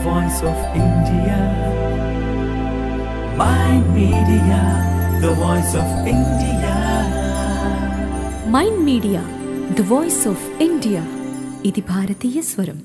voice of India. Mind Media, the voice of India. Mind media the voice of India ఇది భారతీయ స్వరం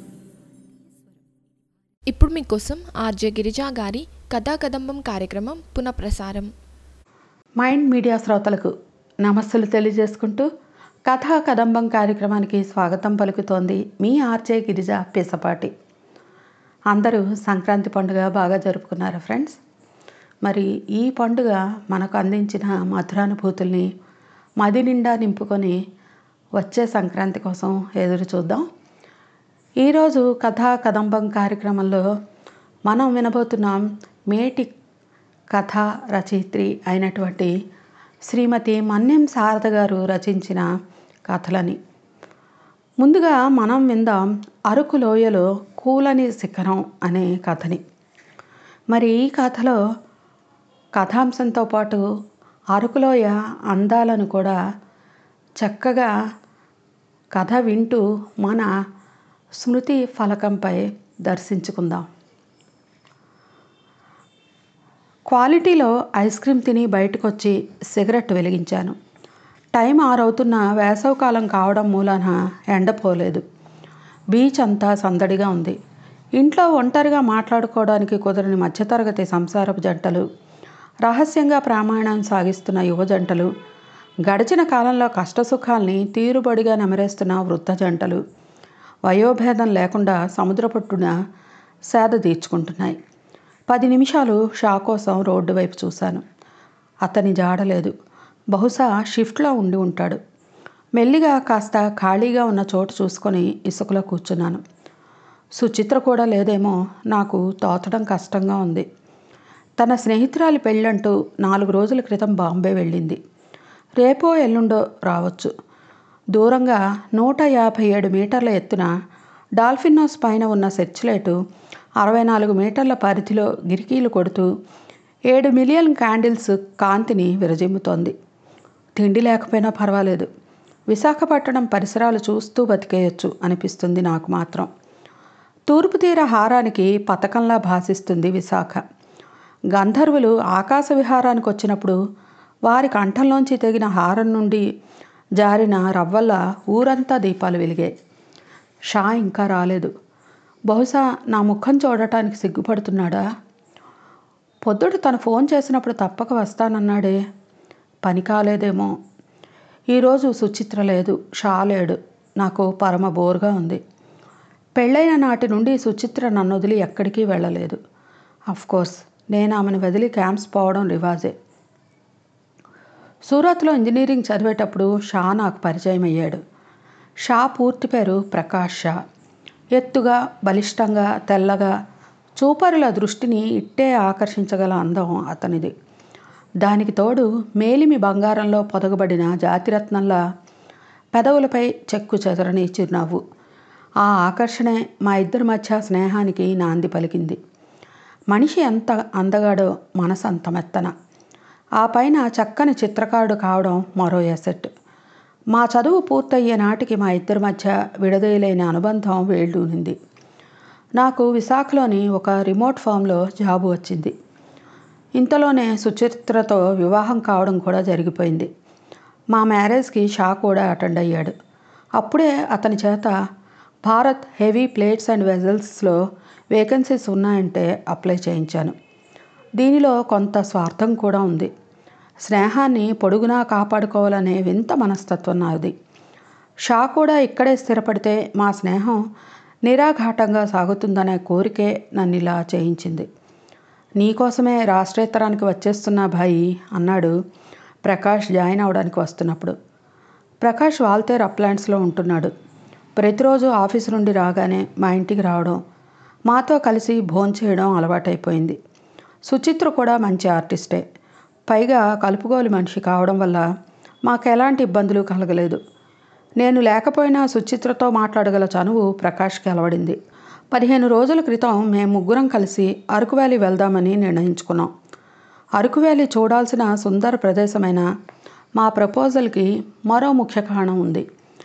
ఇప్పుడు మీకోసం ఆర్జే గిరిజా గారి కథా కదంబం కార్యక్రమం పునఃప్రసారం మైండ్ మీడియా శ్రోతలకు నమస్సులు తెలియజేసుకుంటూ కథా కదంబం కార్యక్రమానికి స్వాగతం పలుకుతోంది మీ ఆర్జే గిరిజ పిసపాటి అందరూ సంక్రాంతి పండుగ బాగా జరుపుకున్నారు ఫ్రెండ్స్ మరి ఈ పండుగ మనకు అందించిన మధురానుభూతుల్ని మది నిండా నింపుకొని వచ్చే సంక్రాంతి కోసం ఎదురు చూద్దాం ఈరోజు కథా కదంబం కార్యక్రమంలో మనం వినబోతున్నాం మేటి కథ రచయిత్రి అయినటువంటి శ్రీమతి మన్యం శారద గారు రచించిన కథలని ముందుగా మనం విందాం అరకు లోయలో కూలని శిఖరం అనే కథని మరి ఈ కథలో కథాంశంతో పాటు అరకులోయ అందాలను కూడా చక్కగా కథ వింటూ మన స్మృతి ఫలకంపై దర్శించుకుందాం క్వాలిటీలో ఐస్ క్రీమ్ తిని బయటకు వచ్చి సిగరెట్ వెలిగించాను టైం ఆరవుతున్న వేసవకాలం కావడం మూలాన ఎండపోలేదు బీచ్ అంతా సందడిగా ఉంది ఇంట్లో ఒంటరిగా మాట్లాడుకోవడానికి కుదరని మధ్యతరగతి సంసారపు జంటలు రహస్యంగా ప్రామాణం సాగిస్తున్న యువ జంటలు గడిచిన కాలంలో కష్టసుఖాల్ని తీరుబడిగా నెమరేస్తున్న వృద్ధ జంటలు వయోభేదం లేకుండా సముద్రపొట్టున సేద తీర్చుకుంటున్నాయి పది నిమిషాలు షా కోసం రోడ్డు వైపు చూశాను అతని జాడలేదు బహుశా షిఫ్ట్లో ఉండి ఉంటాడు మెల్లిగా కాస్త ఖాళీగా ఉన్న చోటు చూసుకొని ఇసుకలో కూర్చున్నాను సుచిత్ర కూడా లేదేమో నాకు తోచడం కష్టంగా ఉంది తన స్నేహితురాలి పెళ్ళంటూ నాలుగు రోజుల క్రితం బాంబే వెళ్ళింది రేపో ఎల్లుండో రావచ్చు దూరంగా నూట యాభై ఏడు మీటర్ల ఎత్తున డాల్ఫిన్ హౌస్ పైన ఉన్న సెర్చ్ లైటు అరవై నాలుగు మీటర్ల పరిధిలో గిరికీలు కొడుతూ ఏడు మిలియన్ క్యాండిల్స్ కాంతిని విరజిమ్ముతోంది తిండి లేకపోయినా పర్వాలేదు విశాఖపట్నం పరిసరాలు చూస్తూ బతికేయొచ్చు అనిపిస్తుంది నాకు మాత్రం తూర్పు తీర హారానికి పథకంలా భాసిస్తుంది విశాఖ గంధర్వులు ఆకాశ విహారానికి వచ్చినప్పుడు వారి కంఠంలోంచి తెగిన హారం నుండి జారిన రవ్వల్ల ఊరంతా దీపాలు వెలిగాయి షా ఇంకా రాలేదు బహుశా నా ముఖం చూడటానికి సిగ్గుపడుతున్నాడా పొద్దుట తను ఫోన్ చేసినప్పుడు తప్పక వస్తానన్నాడే పని కాలేదేమో ఈరోజు సుచిత్ర లేదు షా లేడు నాకు పరమ బోరుగా ఉంది పెళ్ళైన నాటి నుండి సుచిత్ర నన్ను వదిలి ఎక్కడికి వెళ్ళలేదు కోర్స్ నేను ఆమెను వదిలి క్యాంప్స్ పోవడం రివాజే సూరత్లో ఇంజనీరింగ్ చదివేటప్పుడు షా నాకు పరిచయం అయ్యాడు షా పూర్తి పేరు ప్రకాష్ షా ఎత్తుగా బలిష్టంగా తెల్లగా చూపరుల దృష్టిని ఇట్టే ఆకర్షించగల అందం అతనిది దానికి తోడు మేలిమి బంగారంలో పొదగబడిన జాతిరత్నంలా పెదవులపై చెక్కు చెదరని చిరునవ్వు ఆ ఆకర్షణే మా ఇద్దరి మధ్య స్నేహానికి నాంది పలికింది మనిషి ఎంత అందగాడో మనసు అంత మెత్తన ఆ పైన చక్కని చిత్రకారుడు కావడం మరో ఎసెట్ మా చదువు పూర్తయ్యే నాటికి మా ఇద్దరి మధ్య విడదీయలేని అనుబంధం వేళ్ళూనింది నాకు విశాఖలోని ఒక రిమోట్ ఫామ్లో జాబు వచ్చింది ఇంతలోనే సుచిత్రతో వివాహం కావడం కూడా జరిగిపోయింది మా మ్యారేజ్కి షా కూడా అటెండ్ అయ్యాడు అప్పుడే అతని చేత భారత్ హెవీ ప్లేట్స్ అండ్ వెజల్స్లో వేకెన్సీస్ ఉన్నాయంటే అప్లై చేయించాను దీనిలో కొంత స్వార్థం కూడా ఉంది స్నేహాన్ని పొడుగునా కాపాడుకోవాలనే వింత మనస్తత్వం నాది షా కూడా ఇక్కడే స్థిరపడితే మా స్నేహం నిరాఘాటంగా సాగుతుందనే కోరికే నన్ను ఇలా చేయించింది నీకోసమే రాష్ట్రేతరానికి వచ్చేస్తున్నా భాయి అన్నాడు ప్రకాష్ జాయిన్ అవడానికి వస్తున్నప్పుడు ప్రకాష్ వాల్తేర్ అప్లాంట్స్లో ఉంటున్నాడు ప్రతిరోజు ఆఫీస్ నుండి రాగానే మా ఇంటికి రావడం మాతో కలిసి భోంచేయడం అలవాటైపోయింది సుచిత్ర కూడా మంచి ఆర్టిస్టే పైగా కలుపుగోలు మనిషి కావడం వల్ల మాకు ఎలాంటి ఇబ్బందులు కలగలేదు నేను లేకపోయినా సుచిత్రతో మాట్లాడగల చనువు ప్రకాష్కి అలవడింది పదిహేను రోజుల క్రితం మేము ముగ్గురం కలిసి అరకు వ్యాలీ వెళ్దామని నిర్ణయించుకున్నాం అరకు వ్యాలీ చూడాల్సిన సుందర ప్రదేశమైన మా ప్రపోజల్కి మరో ముఖ్య కారణం ఉంది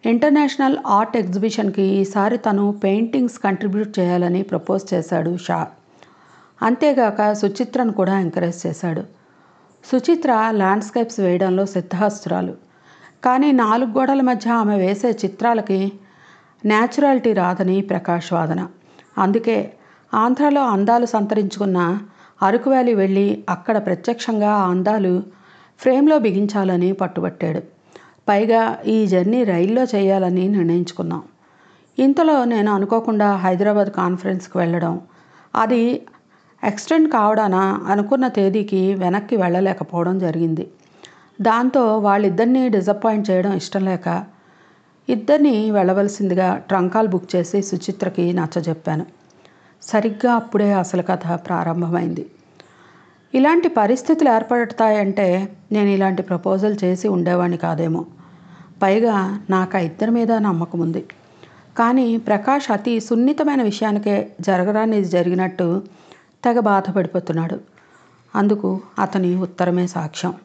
ఇంటర్నేషనల్ ఆర్ట్ ఎగ్జిబిషన్కి ఈసారి తను పెయింటింగ్స్ కంట్రిబ్యూట్ చేయాలని ప్రపోజ్ చేశాడు షా అంతేగాక సుచిత్రను కూడా ఎంకరేజ్ చేశాడు సుచిత్ర ల్యాండ్స్కేప్స్ వేయడంలో సిద్ధహస్తురాలు కానీ నాలుగు గోడల మధ్య ఆమె వేసే చిత్రాలకి న్యాచురాలిటీ రాదని ప్రకాష్ వాదన అందుకే ఆంధ్రాలో అందాలు సంతరించుకున్న అరకు వ్యాలీ వెళ్ళి అక్కడ ప్రత్యక్షంగా ఆ అందాలు ఫ్రేమ్లో బిగించాలని పట్టుబట్టాడు పైగా ఈ జర్నీ రైల్లో చేయాలని నిర్ణయించుకున్నాం ఇంతలో నేను అనుకోకుండా హైదరాబాద్ కాన్ఫరెన్స్కి వెళ్ళడం అది ఎక్స్టెండ్ కావడాన అనుకున్న తేదీకి వెనక్కి వెళ్ళలేకపోవడం జరిగింది దాంతో వాళ్ళిద్దరినీ డిసప్పాయింట్ చేయడం ఇష్టం లేక ఇద్దరిని వెళ్ళవలసిందిగా ట్రంకాలు బుక్ చేసి సుచిత్రకి నచ్చజెప్పాను సరిగ్గా అప్పుడే అసలు కథ ప్రారంభమైంది ఇలాంటి పరిస్థితులు ఏర్పడతాయంటే నేను ఇలాంటి ప్రపోజల్ చేసి ఉండేవాడిని కాదేమో పైగా నాకు ఆ ఇద్దరి మీద నమ్మకం ఉంది కానీ ప్రకాష్ అతి సున్నితమైన విషయానికే జరగరాని జరిగినట్టు తెగ బాధపడిపోతున్నాడు అందుకు అతని ఉత్తరమే సాక్ష్యం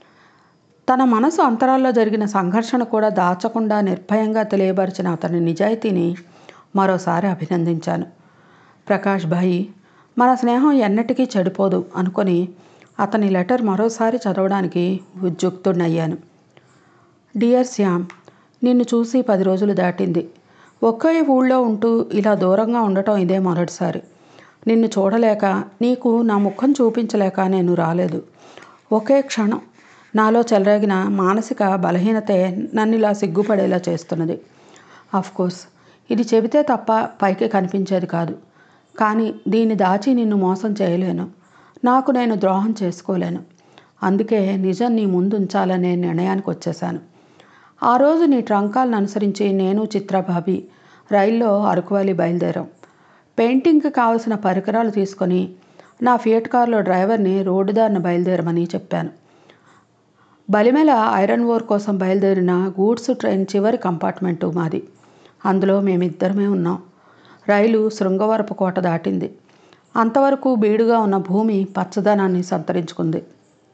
తన మనసు అంతరాల్లో జరిగిన సంఘర్షణ కూడా దాచకుండా నిర్భయంగా తెలియపరిచిన అతని నిజాయితీని మరోసారి అభినందించాను ప్రకాష్ భాయి మన స్నేహం ఎన్నటికీ చెడిపోదు అనుకొని అతని లెటర్ మరోసారి చదవడానికి ఉద్యుక్తుడయ్యాను డియర్ శ్యామ్ నిన్ను చూసి పది రోజులు దాటింది ఒకే ఊళ్ళో ఉంటూ ఇలా దూరంగా ఉండటం ఇదే మొదటిసారి నిన్ను చూడలేక నీకు నా ముఖం చూపించలేక నేను రాలేదు ఒకే క్షణం నాలో చెలరేగిన మానసిక బలహీనతే నన్ను ఇలా సిగ్గుపడేలా చేస్తున్నది కోర్స్ ఇది చెబితే తప్ప పైకి కనిపించేది కాదు కానీ దీన్ని దాచి నిన్ను మోసం చేయలేను నాకు నేను ద్రోహం చేసుకోలేను అందుకే నిజం నీ ముందు ఉంచాలనే నిర్ణయానికి వచ్చేశాను ఆ రోజు నీ ట్రంకాలను అనుసరించి నేను చిత్రబాబి రైల్లో అరకువాలి బయలుదేరాం పెయింటింగ్కి కావలసిన పరికరాలు తీసుకొని నా ఫియట్ కార్లో డ్రైవర్ని రోడ్డు దారిన బయలుదేరమని చెప్పాను బలిమెల ఐరన్ ఓర్ కోసం బయలుదేరిన గూడ్స్ ట్రైన్ చివరి కంపార్ట్మెంటు మాది అందులో మేమిద్దరమే ఉన్నాం రైలు శృంగవరపు కోట దాటింది అంతవరకు బీడుగా ఉన్న భూమి పచ్చదనాన్ని సంతరించుకుంది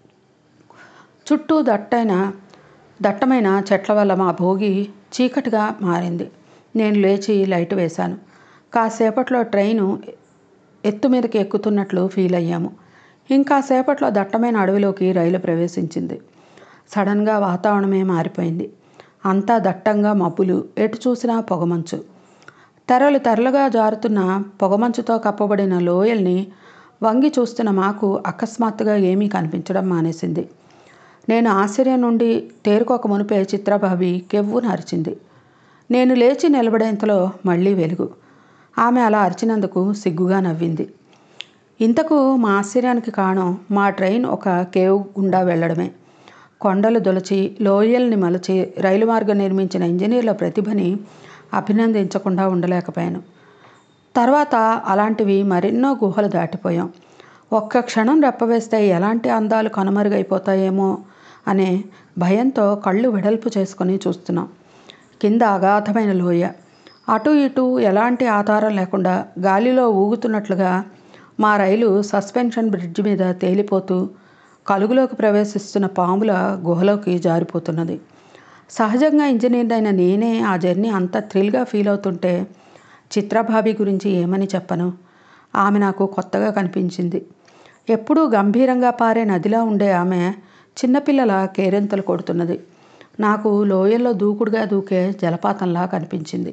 చుట్టూ దట్టైన దట్టమైన చెట్ల వల్ల మా భోగి చీకటిగా మారింది నేను లేచి లైట్ వేశాను కాసేపట్లో ట్రైను ఎత్తు మీదకి ఎక్కుతున్నట్లు ఫీల్ అయ్యాము ఇంకాసేపట్లో దట్టమైన అడవిలోకి రైలు ప్రవేశించింది సడన్గా వాతావరణమే మారిపోయింది అంతా దట్టంగా మబ్బులు ఎటు చూసినా పొగమంచు తెరలు తెరలుగా జారుతున్న పొగమంచుతో కప్పబడిన లోయల్ని వంగి చూస్తున్న మాకు అకస్మాత్తుగా ఏమీ కనిపించడం మానేసింది నేను ఆశ్చర్యం నుండి తేరుకోక మునిపే చిత్రబాబి కెవ్వున అరిచింది నేను లేచి నిలబడేంతలో మళ్ళీ వెలుగు ఆమె అలా అరిచినందుకు సిగ్గుగా నవ్వింది ఇంతకు మా ఆశ్చర్యానికి కారణం మా ట్రైన్ ఒక కేవ్ గుండా వెళ్ళడమే కొండలు దొలచి లోయల్ని మలచి రైలు మార్గం నిర్మించిన ఇంజనీర్ల ప్రతిభని అభినందించకుండా ఉండలేకపోయాను తర్వాత అలాంటివి మరెన్నో గుహలు దాటిపోయాం ఒక్క క్షణం రెప్పవేస్తే ఎలాంటి అందాలు కనుమరుగైపోతాయేమో అనే భయంతో కళ్ళు వెడల్పు చేసుకొని చూస్తున్నాం కింద అగాధమైన లోయ అటు ఇటు ఎలాంటి ఆధారం లేకుండా గాలిలో ఊగుతున్నట్లుగా మా రైలు సస్పెన్షన్ బ్రిడ్జ్ మీద తేలిపోతూ కలుగులోకి ప్రవేశిస్తున్న పాముల గుహలోకి జారిపోతున్నది సహజంగా ఇంజనీర్ అయిన నేనే ఆ జర్నీ అంత థ్రిల్గా ఫీల్ అవుతుంటే చిత్రభాబి గురించి ఏమని చెప్పను ఆమె నాకు కొత్తగా కనిపించింది ఎప్పుడూ గంభీరంగా పారే నదిలా ఉండే ఆమె చిన్నపిల్లల కేరింతలు కొడుతున్నది నాకు లోయల్లో దూకుడుగా దూకే జలపాతంలా కనిపించింది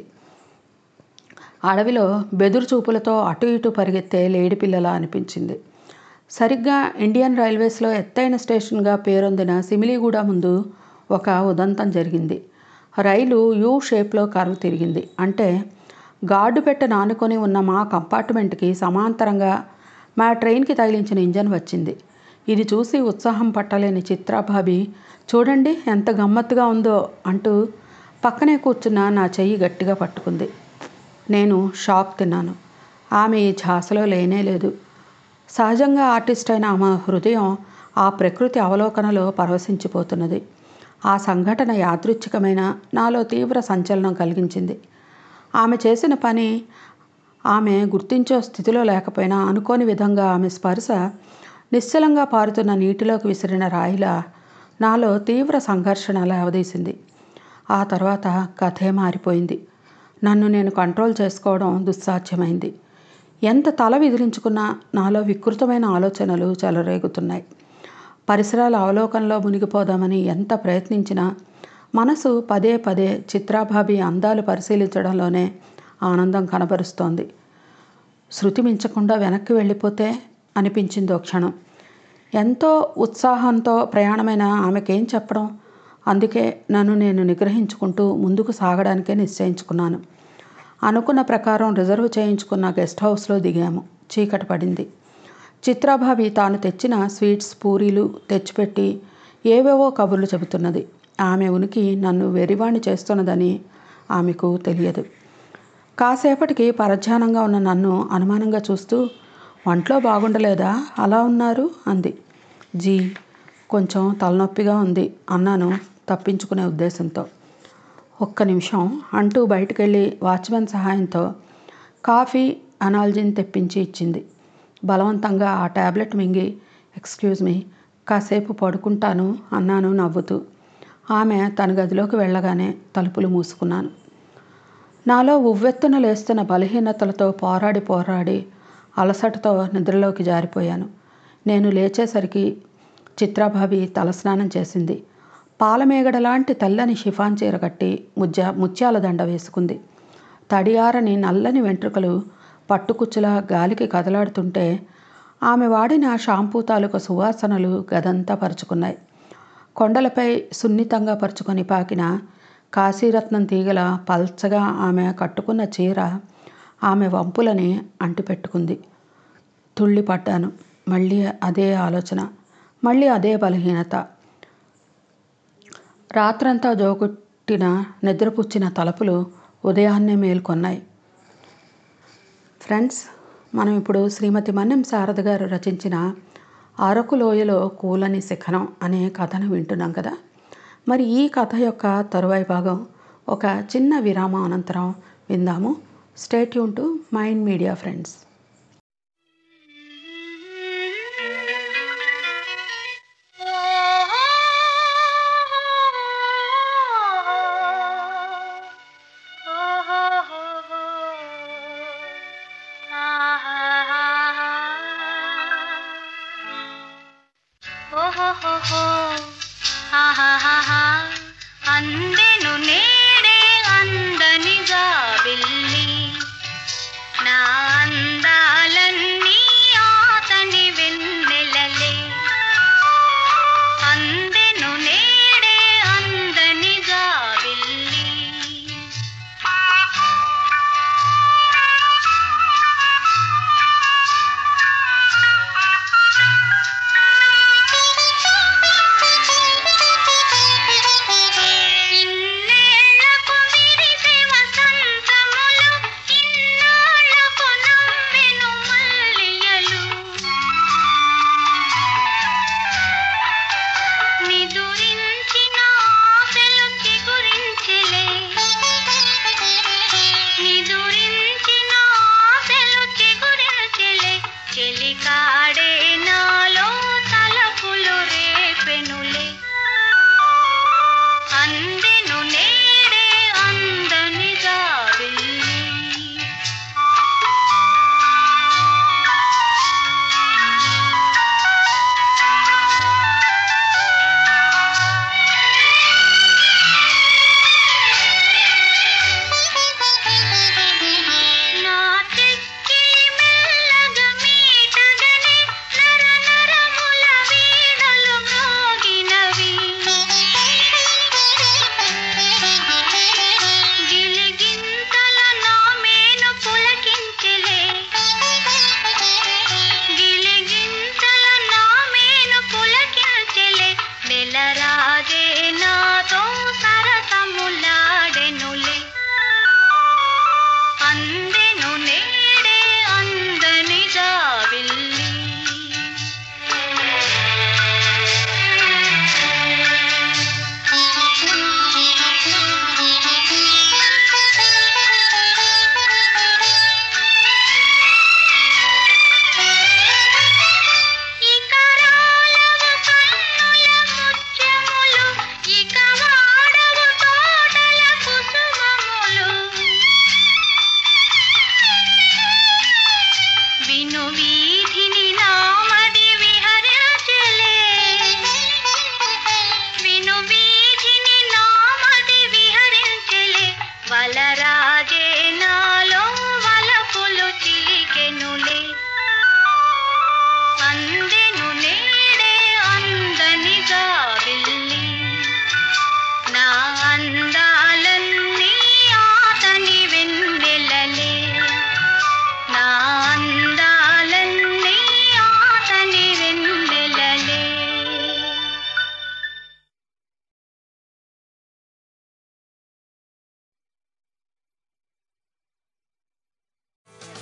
అడవిలో బెదురు చూపులతో అటు ఇటు పరిగెత్తే లేడి పిల్లలా అనిపించింది సరిగ్గా ఇండియన్ రైల్వేస్లో ఎత్తైన స్టేషన్గా పేరొందిన సిమిలిగూడ ముందు ఒక ఉదంతం జరిగింది రైలు యూ షేప్లో కర్వ్ తిరిగింది అంటే గార్డు పెట్ట నానుకొని ఉన్న మా కంపార్ట్మెంట్కి సమాంతరంగా మా ట్రైన్కి తగిలించిన ఇంజన్ వచ్చింది ఇది చూసి ఉత్సాహం పట్టలేని చిత్రాబాబి చూడండి ఎంత గమ్మత్తుగా ఉందో అంటూ పక్కనే కూర్చున్న నా చెయ్యి గట్టిగా పట్టుకుంది నేను షాక్ తిన్నాను ఆమె ఈ ఝాసలో లేనే లేదు సహజంగా ఆర్టిస్ట్ అయిన ఆమె హృదయం ఆ ప్రకృతి అవలోకనలో పరవశించిపోతున్నది ఆ సంఘటన యాదృచ్ఛికమైన నాలో తీవ్ర సంచలనం కలిగించింది ఆమె చేసిన పని ఆమె గుర్తించే స్థితిలో లేకపోయినా అనుకోని విధంగా ఆమె స్పర్శ నిశ్చలంగా పారుతున్న నీటిలోకి విసిరిన రాయిలా నాలో తీవ్ర సంఘర్షణ లేవదీసింది ఆ తర్వాత కథే మారిపోయింది నన్ను నేను కంట్రోల్ చేసుకోవడం దుస్సాధ్యమైంది ఎంత తల విదిలించుకున్నా నాలో వికృతమైన ఆలోచనలు చెలరేగుతున్నాయి పరిసరాల అవలోకంలో మునిగిపోదామని ఎంత ప్రయత్నించినా మనసు పదే పదే చిత్రాభాబి అందాలు పరిశీలించడంలోనే ఆనందం కనబరుస్తోంది శృతి మించకుండా వెనక్కి వెళ్ళిపోతే అనిపించింది ఓ క్షణం ఎంతో ఉత్సాహంతో ప్రయాణమైన ఆమెకేం చెప్పడం అందుకే నన్ను నేను నిగ్రహించుకుంటూ ముందుకు సాగడానికే నిశ్చయించుకున్నాను అనుకున్న ప్రకారం రిజర్వ్ చేయించుకున్న గెస్ట్ హౌస్లో దిగాము చీకటి పడింది చిత్రాభావి తాను తెచ్చిన స్వీట్స్ పూరీలు తెచ్చిపెట్టి ఏవేవో కబుర్లు చెబుతున్నది ఆమె ఉనికి నన్ను వెరివాణి చేస్తున్నదని ఆమెకు తెలియదు కాసేపటికి పరధ్యానంగా ఉన్న నన్ను అనుమానంగా చూస్తూ ఒంట్లో బాగుండలేదా అలా ఉన్నారు అంది జీ కొంచెం తలనొప్పిగా ఉంది అన్నాను తప్పించుకునే ఉద్దేశంతో ఒక్క నిమిషం అంటూ బయటకెళ్ళి వాచ్మెన్ సహాయంతో కాఫీ అనాల్జిన్ తెప్పించి ఇచ్చింది బలవంతంగా ఆ ట్యాబ్లెట్ మింగి ఎక్స్క్యూజ్ మీ కాసేపు పడుకుంటాను అన్నాను నవ్వుతూ ఆమె తన గదిలోకి వెళ్ళగానే తలుపులు మూసుకున్నాను నాలో ఉవ్వెత్తున లేస్తున్న బలహీనతలతో పోరాడి పోరాడి అలసటతో నిద్రలోకి జారిపోయాను నేను లేచేసరికి చిత్రాభావి తలస్నానం చేసింది పాలమేగడ లాంటి తెల్లని షిఫాన్ చీర కట్టి ముత్య ముత్యాల దండ వేసుకుంది తడియారని నల్లని వెంట్రుకలు పట్టుకుచ్చులా గాలికి కదలాడుతుంటే ఆమె వాడిన షాంపూ తాలూకు సువాసనలు గదంతా పరుచుకున్నాయి కొండలపై సున్నితంగా పరుచుకొని పాకిన కాశీరత్నం తీగల పల్చగా ఆమె కట్టుకున్న చీర ఆమె వంపులని అంటిపెట్టుకుంది తుళ్ళిపడ్డాను మళ్ళీ అదే ఆలోచన మళ్ళీ అదే బలహీనత రాత్రంతా జోగొట్టిన నిద్రపుచ్చిన తలుపులు ఉదయాన్నే మేల్కొన్నాయి ఫ్రెండ్స్ మనం ఇప్పుడు శ్రీమతి మన్నెం శారద గారు రచించిన అరకు లోయలో కూలని శిఖరం అనే కథను వింటున్నాం కదా మరి ఈ కథ యొక్క తరువాయి భాగం ఒక చిన్న విరామం అనంతరం విందాము stay tuned to mind media friends అందెను నేడే అందనిగా వెళ్ళి నా అందాలన్నీ ఆతని వెన్నెలలే అందెను నేడే అందనిగా వెళ్ళి ఇన్నేళ్లకు విరిసే వసంతములు ఇన్నాళ్లకు నవ్వెను మల్లియలు నిదురించిన ఆశలు చిగురించెలే నిదురించిన ఆశలు చిగురించెలే చెలికాడే నాలో తలపులు రేపెనులే అందెను నేడే అందనిగా వెళ్ళి నా చెక్కిలి మెల్లగా మీటగనే నర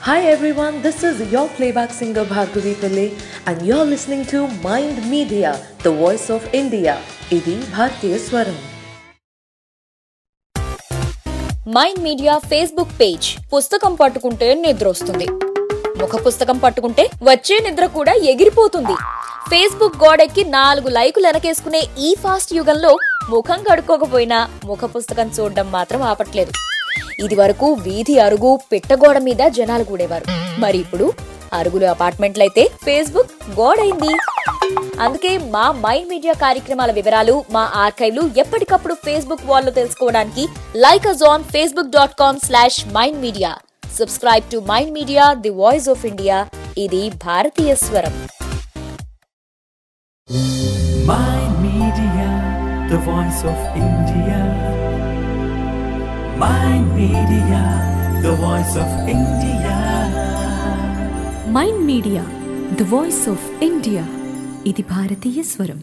Hi everyone, this is your playback singer Bhargavi Pillai and you're listening to Mind Media, the voice of India. Idi Bhartiya Swaram. Mind media Facebook page పుస్తకం పట్టుకుంటే నిద్ర వస్తుంది ముఖ పుస్తకం పట్టుకుంటే వచ్చే నిద్ర కూడా ఎగిరిపోతుంది ఫేస్బుక్ గోడెక్కి నాలుగు లైకులు వెనకేసుకునే ఈ ఫాస్ట్ యుగంలో ముఖం కడుక్కోకపోయినా ముఖ పుస్తకం చూడడం మాత్రం ఆపట్లేదు ఇది వరకు వీధి అరుగు పిట్టగోడ మీద జనాలు కూడేవారు మరి ఇప్పుడు అరుగులు అపార్ట్మెంట్లయితే ఫేస్బుక్ గోడైంది అందుకే మా మైండ్ మీడియా కార్యక్రమాల వివరాలు మా ఆర్కైవ్లు ఎప్పటికప్పుడు ఫేస్బుక్ వాల్లో తెలుసుకోవడానికి like us on Facebook dot com slash mind media subscribe to mind media the voice of India ఇది భారతీయ స్వరం Mind Media, the voice of India. Mind Media, the voice of India. Mind media the voice of India ఇది భారతీయ స్వరం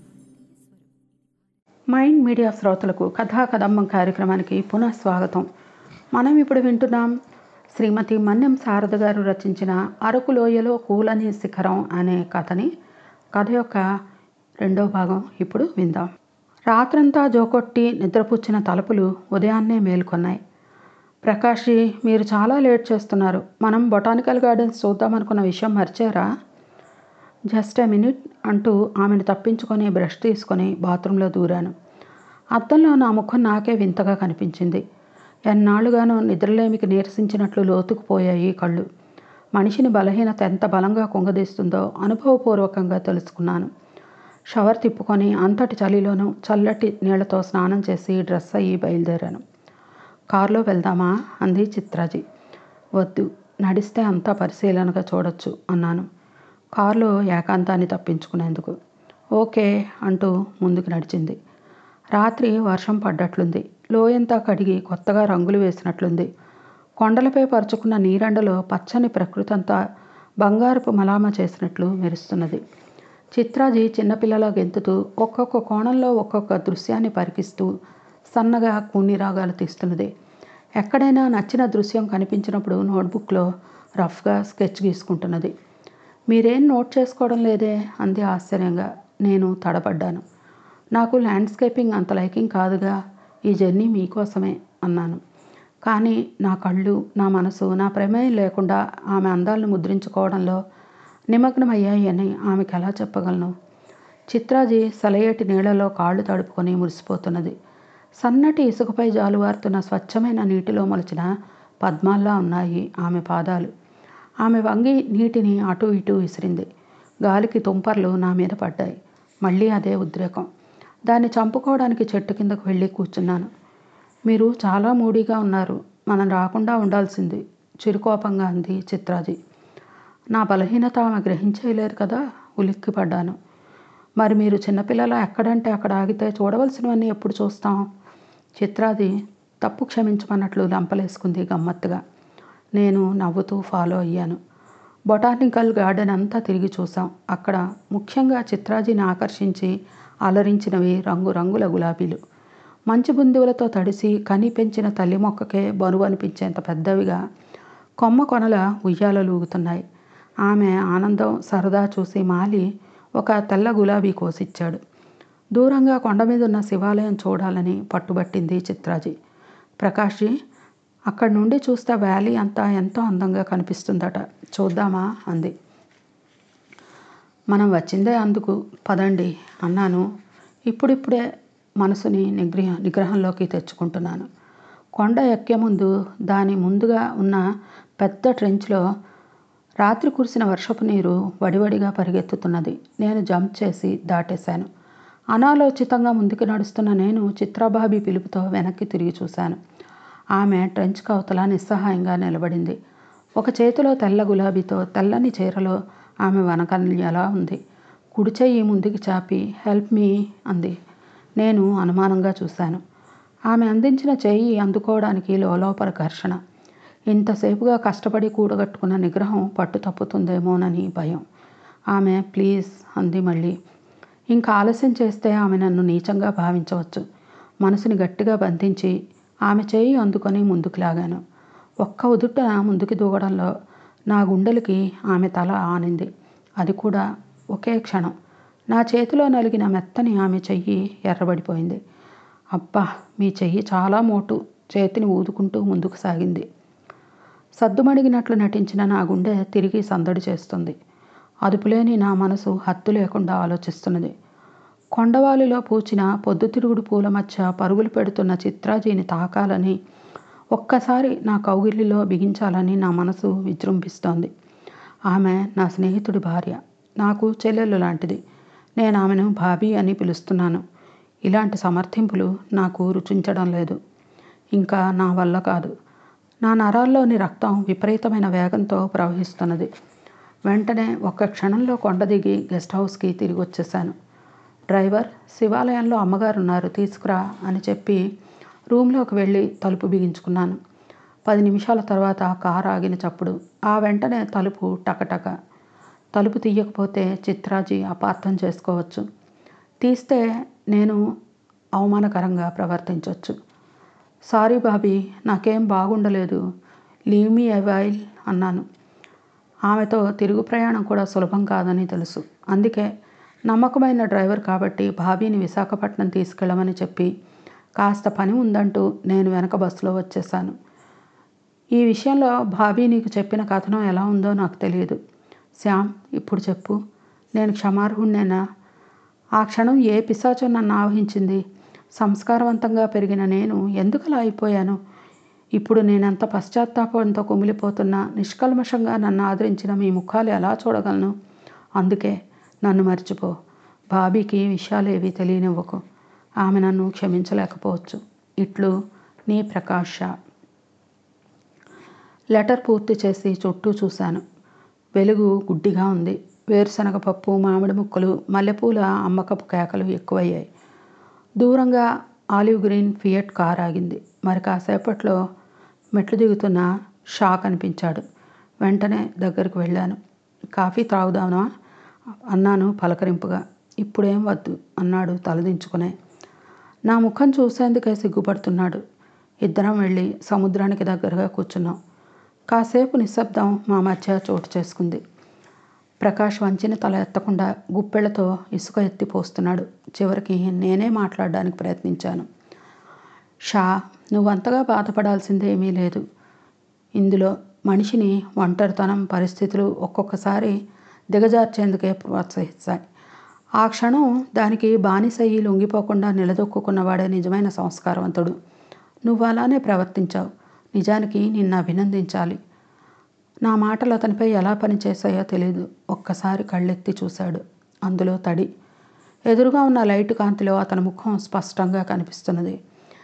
mind media శ్రోతలకు కథా కదంబం కార్యక్రమానికి పునః స్వాగతం మనం ఇప్పుడు వింటున్నాం శ్రీమతి మన్యం శారద గారు రచించిన అరకు లోయలో కూలని శిఖరం అనే కథని కథ యొక్క రెండో భాగం ఇప్పుడు విందాం రాత్రంతా జోకొట్టి నిద్రపుచ్చిన తలుపులు ఉదయాన్నే మేల్కొన్నాయి ప్రకాష్జీ మీరు చాలా లేట్ చేస్తున్నారు మనం బొటానికల్ గార్డెన్స్ చూద్దామనుకున్న విషయం మర్చారా జస్ట్ ఎ మినిట్ అంటూ ఆమెను తప్పించుకొని బ్రష్ తీసుకొని బాత్రూంలో దూరాను అద్దంలో నా ముఖం నాకే వింతగా కనిపించింది ఎన్నాళ్ళుగానో నిద్రలేమికి నీరసించినట్లు లోతుకుపోయాయి కళ్ళు మనిషిని బలహీనత ఎంత బలంగా కుంగదీస్తుందో అనుభవపూర్వకంగా తెలుసుకున్నాను షవర్ తిప్పుకొని అంతటి చలిలోనూ చల్లటి నీళ్లతో స్నానం చేసి డ్రెస్ అయ్యి బయలుదేరాను కారులో వెళ్దామా అంది చిత్రాజీ వద్దు నడిస్తే అంతా పరిశీలనగా చూడొచ్చు అన్నాను కారులో ఏకాంతాన్ని తప్పించుకునేందుకు ఓకే అంటూ ముందుకు నడిచింది రాత్రి వర్షం పడ్డట్లుంది లోయంతా కడిగి కొత్తగా రంగులు వేసినట్లుంది కొండలపై పరుచుకున్న నీరెండలో పచ్చని ప్రకృతి అంతా బంగారపు మలామ చేసినట్లు మెరుస్తున్నది చిత్రాజీ చిన్నపిల్లలా గెంతుతూ ఒక్కొక్క కోణంలో ఒక్కొక్క దృశ్యాన్ని పరికిస్తూ సన్నగా కూని రాగాలు తీస్తున్నది ఎక్కడైనా నచ్చిన దృశ్యం కనిపించినప్పుడు నోట్బుక్లో రఫ్గా స్కెచ్ గీసుకుంటున్నది మీరేం నోట్ చేసుకోవడం లేదే అంది ఆశ్చర్యంగా నేను తడబడ్డాను నాకు ల్యాండ్స్కేపింగ్ అంత లైకింగ్ కాదుగా ఈ జర్నీ మీకోసమే అన్నాను కానీ నా కళ్ళు నా మనసు నా ప్రమేయం లేకుండా ఆమె అందాలను ముద్రించుకోవడంలో నిమగ్నమయ్యాయి అని ఆమెకు ఎలా చెప్పగలను చిత్రాజీ సలయేటి నీళ్లలో కాళ్ళు తడుపుకొని మురిసిపోతున్నది సన్నటి ఇసుకపై జాలువారుతున్న స్వచ్ఛమైన నీటిలో మొలిచిన పద్మాల్లా ఉన్నాయి ఆమె పాదాలు ఆమె వంగి నీటిని అటు ఇటు విసిరింది గాలికి తుంపర్లు నా మీద పడ్డాయి మళ్ళీ అదే ఉద్రేకం దాన్ని చంపుకోవడానికి చెట్టు కిందకు వెళ్ళి కూర్చున్నాను మీరు చాలా మూడీగా ఉన్నారు మనం రాకుండా ఉండాల్సింది చిరుకోపంగా అంది చిత్రాజీ నా బలహీనత ఆమె గ్రహించేయలేరు కదా ఉలిక్కి పడ్డాను మరి మీరు చిన్నపిల్లల ఎక్కడంటే అక్కడ ఆగితే చూడవలసినవన్నీ ఎప్పుడు చూస్తాం చిత్రాది తప్పు క్షమించమన్నట్లు లంపలేసుకుంది గమ్మత్తుగా నేను నవ్వుతూ ఫాలో అయ్యాను బొటానికల్ గార్డెన్ అంతా తిరిగి చూసాం అక్కడ ముఖ్యంగా చిత్రాజీని ఆకర్షించి అలరించినవి రంగురంగుల గులాబీలు మంచు బుందువులతో తడిసి కని పెంచిన తల్లి మొక్కకే బరువు అనిపించేంత పెద్దవిగా కొమ్మ కొనల ఉయ్యాలలు ఊగుతున్నాయి ఆమె ఆనందం సరదా చూసి మాలి ఒక తెల్ల గులాబీ కోసిచ్చాడు దూరంగా కొండ మీద ఉన్న శివాలయం చూడాలని పట్టుబట్టింది చిత్రాజీ ప్రకాష్జీ అక్కడి నుండి చూస్తే వ్యాలీ అంతా ఎంతో అందంగా కనిపిస్తుందట చూద్దామా అంది మనం వచ్చిందే అందుకు పదండి అన్నాను ఇప్పుడిప్పుడే మనసుని నిగ్రహ నిగ్రహంలోకి తెచ్చుకుంటున్నాను కొండ ఎక్కే ముందు దాని ముందుగా ఉన్న పెద్ద ట్రెంచ్లో రాత్రి కురిసిన వర్షపు నీరు వడివడిగా పరిగెత్తుతున్నది నేను జంప్ చేసి దాటేశాను అనాలోచితంగా ముందుకు నడుస్తున్న నేను చిత్రబాబి పిలుపుతో వెనక్కి తిరిగి చూశాను ఆమె ట్రెంచ్ కవతల నిస్సహాయంగా నిలబడింది ఒక చేతిలో తెల్ల గులాబీతో తెల్లని చీరలో ఆమె వనకన్యలా ఉంది కుడి చెయ్యి ముందుకు చాపి హెల్ప్ మీ అంది నేను అనుమానంగా చూశాను ఆమె అందించిన చెయ్యి అందుకోవడానికి లోలోపల ఘర్షణ ఇంతసేపుగా కష్టపడి కూడగట్టుకున్న నిగ్రహం పట్టు తప్పుతుందేమోనని భయం ఆమె ప్లీజ్ అంది మళ్ళీ ఇంకా ఆలస్యం చేస్తే ఆమె నన్ను నీచంగా భావించవచ్చు మనసుని గట్టిగా బంధించి ఆమె చేయి అందుకొని ముందుకు లాగాను ఒక్క ఉదుట ముందుకు దూకడంలో నా గుండెలకి ఆమె తల ఆనింది అది కూడా ఒకే క్షణం నా చేతిలో నలిగిన మెత్తని ఆమె చెయ్యి ఎర్రబడిపోయింది అబ్బా మీ చెయ్యి చాలా మోటు చేతిని ఊదుకుంటూ ముందుకు సాగింది సద్దుమణిగినట్లు నటించిన నా గుండె తిరిగి సందడి చేస్తుంది అదుపులేని నా మనసు హత్తు లేకుండా ఆలోచిస్తున్నది కొండవాలిలో పూచిన పొద్దుతిరుగుడు పూల మధ్య పరుగులు పెడుతున్న చిత్రాజీని తాకాలని ఒక్కసారి నా కౌగిలిలో బిగించాలని నా మనసు విజృంభిస్తోంది ఆమె నా స్నేహితుడి భార్య నాకు చెల్లెలు లాంటిది నేను ఆమెను భాబీ అని పిలుస్తున్నాను ఇలాంటి సమర్థింపులు నాకు రుచించడం లేదు ఇంకా నా వల్ల కాదు నా నరాల్లోని రక్తం విపరీతమైన వేగంతో ప్రవహిస్తున్నది వెంటనే ఒక్క క్షణంలో కొండ దిగి గెస్ట్ హౌస్కి తిరిగి వచ్చేసాను డ్రైవర్ శివాలయంలో అమ్మగారు ఉన్నారు తీసుకురా అని చెప్పి రూమ్లోకి వెళ్ళి తలుపు బిగించుకున్నాను పది నిమిషాల తర్వాత కారు ఆగిన చప్పుడు ఆ వెంటనే తలుపు టకటక తలుపు తీయకపోతే చిత్రాజీ అపార్థం చేసుకోవచ్చు తీస్తే నేను అవమానకరంగా ప్రవర్తించవచ్చు సారీ బాబీ నాకేం బాగుండలేదు లీవ్ మీ అవైల్ అన్నాను ఆమెతో తిరుగు ప్రయాణం కూడా సులభం కాదని తెలుసు అందుకే నమ్మకమైన డ్రైవర్ కాబట్టి బాబీని విశాఖపట్నం తీసుకెళ్ళమని చెప్పి కాస్త పని ఉందంటూ నేను వెనక బస్సులో వచ్చేసాను ఈ విషయంలో భాబీ నీకు చెప్పిన కథనం ఎలా ఉందో నాకు తెలియదు శ్యామ్ ఇప్పుడు చెప్పు నేను క్షమార్హుణ్ణేనా ఆ క్షణం ఏ పిశాచం నన్ను ఆవహించింది సంస్కారవంతంగా పెరిగిన నేను ఎందుకలా అయిపోయాను ఇప్పుడు నేనెంత పశ్చాత్తాపంతో కుమిలిపోతున్నా నిష్కల్మషంగా నన్ను ఆదరించిన మీ ముఖాలు ఎలా చూడగలను అందుకే నన్ను మర్చిపో బాబీకి విషయాలేవి తెలియనివ్వకు ఆమె నన్ను క్షమించలేకపోవచ్చు ఇట్లు నీ ప్రకాష్ షా లెటర్ పూర్తి చేసి చుట్టూ చూశాను వెలుగు గుడ్డిగా ఉంది వేరుశనగ పప్పు మామిడి ముక్కలు మల్లెపూల అమ్మకపు కేకలు ఎక్కువయ్యాయి దూరంగా ఆలివ్ గ్రీన్ ఫియట్ కార్ ఆగింది మరి కాసేపట్లో మెట్లు దిగుతున్న షా కనిపించాడు వెంటనే దగ్గరికి వెళ్ళాను కాఫీ త్రాగుదామా అన్నాను పలకరింపుగా ఇప్పుడేం వద్దు అన్నాడు తలదించుకునే నా ముఖం చూసేందుకే సిగ్గుపడుతున్నాడు ఇద్దరం వెళ్ళి సముద్రానికి దగ్గరగా కూర్చున్నాం కాసేపు నిశ్శబ్దం మా మధ్య చోటు చేసుకుంది ప్రకాష్ వంచిన తల ఎత్తకుండా గుప్పెళ్లతో ఇసుక ఎత్తి పోస్తున్నాడు చివరికి నేనే మాట్లాడడానికి ప్రయత్నించాను షా నువ్వంతగా బాధపడాల్సిందేమీ లేదు ఇందులో మనిషిని ఒంటరితనం పరిస్థితులు ఒక్కొక్కసారి దిగజార్చేందుకే ప్రోత్సహిస్తాయి ఆ క్షణం దానికి బానిసయ్యి లొంగిపోకుండా నిలదొక్కున్నవాడే నిజమైన సంస్కారవంతుడు నువ్వు అలానే ప్రవర్తించావు నిజానికి నిన్ను అభినందించాలి నా మాటలు అతనిపై ఎలా పనిచేశాయో తెలియదు ఒక్కసారి కళ్ళెత్తి చూశాడు అందులో తడి ఎదురుగా ఉన్న లైట్ కాంతిలో అతని ముఖం స్పష్టంగా కనిపిస్తున్నది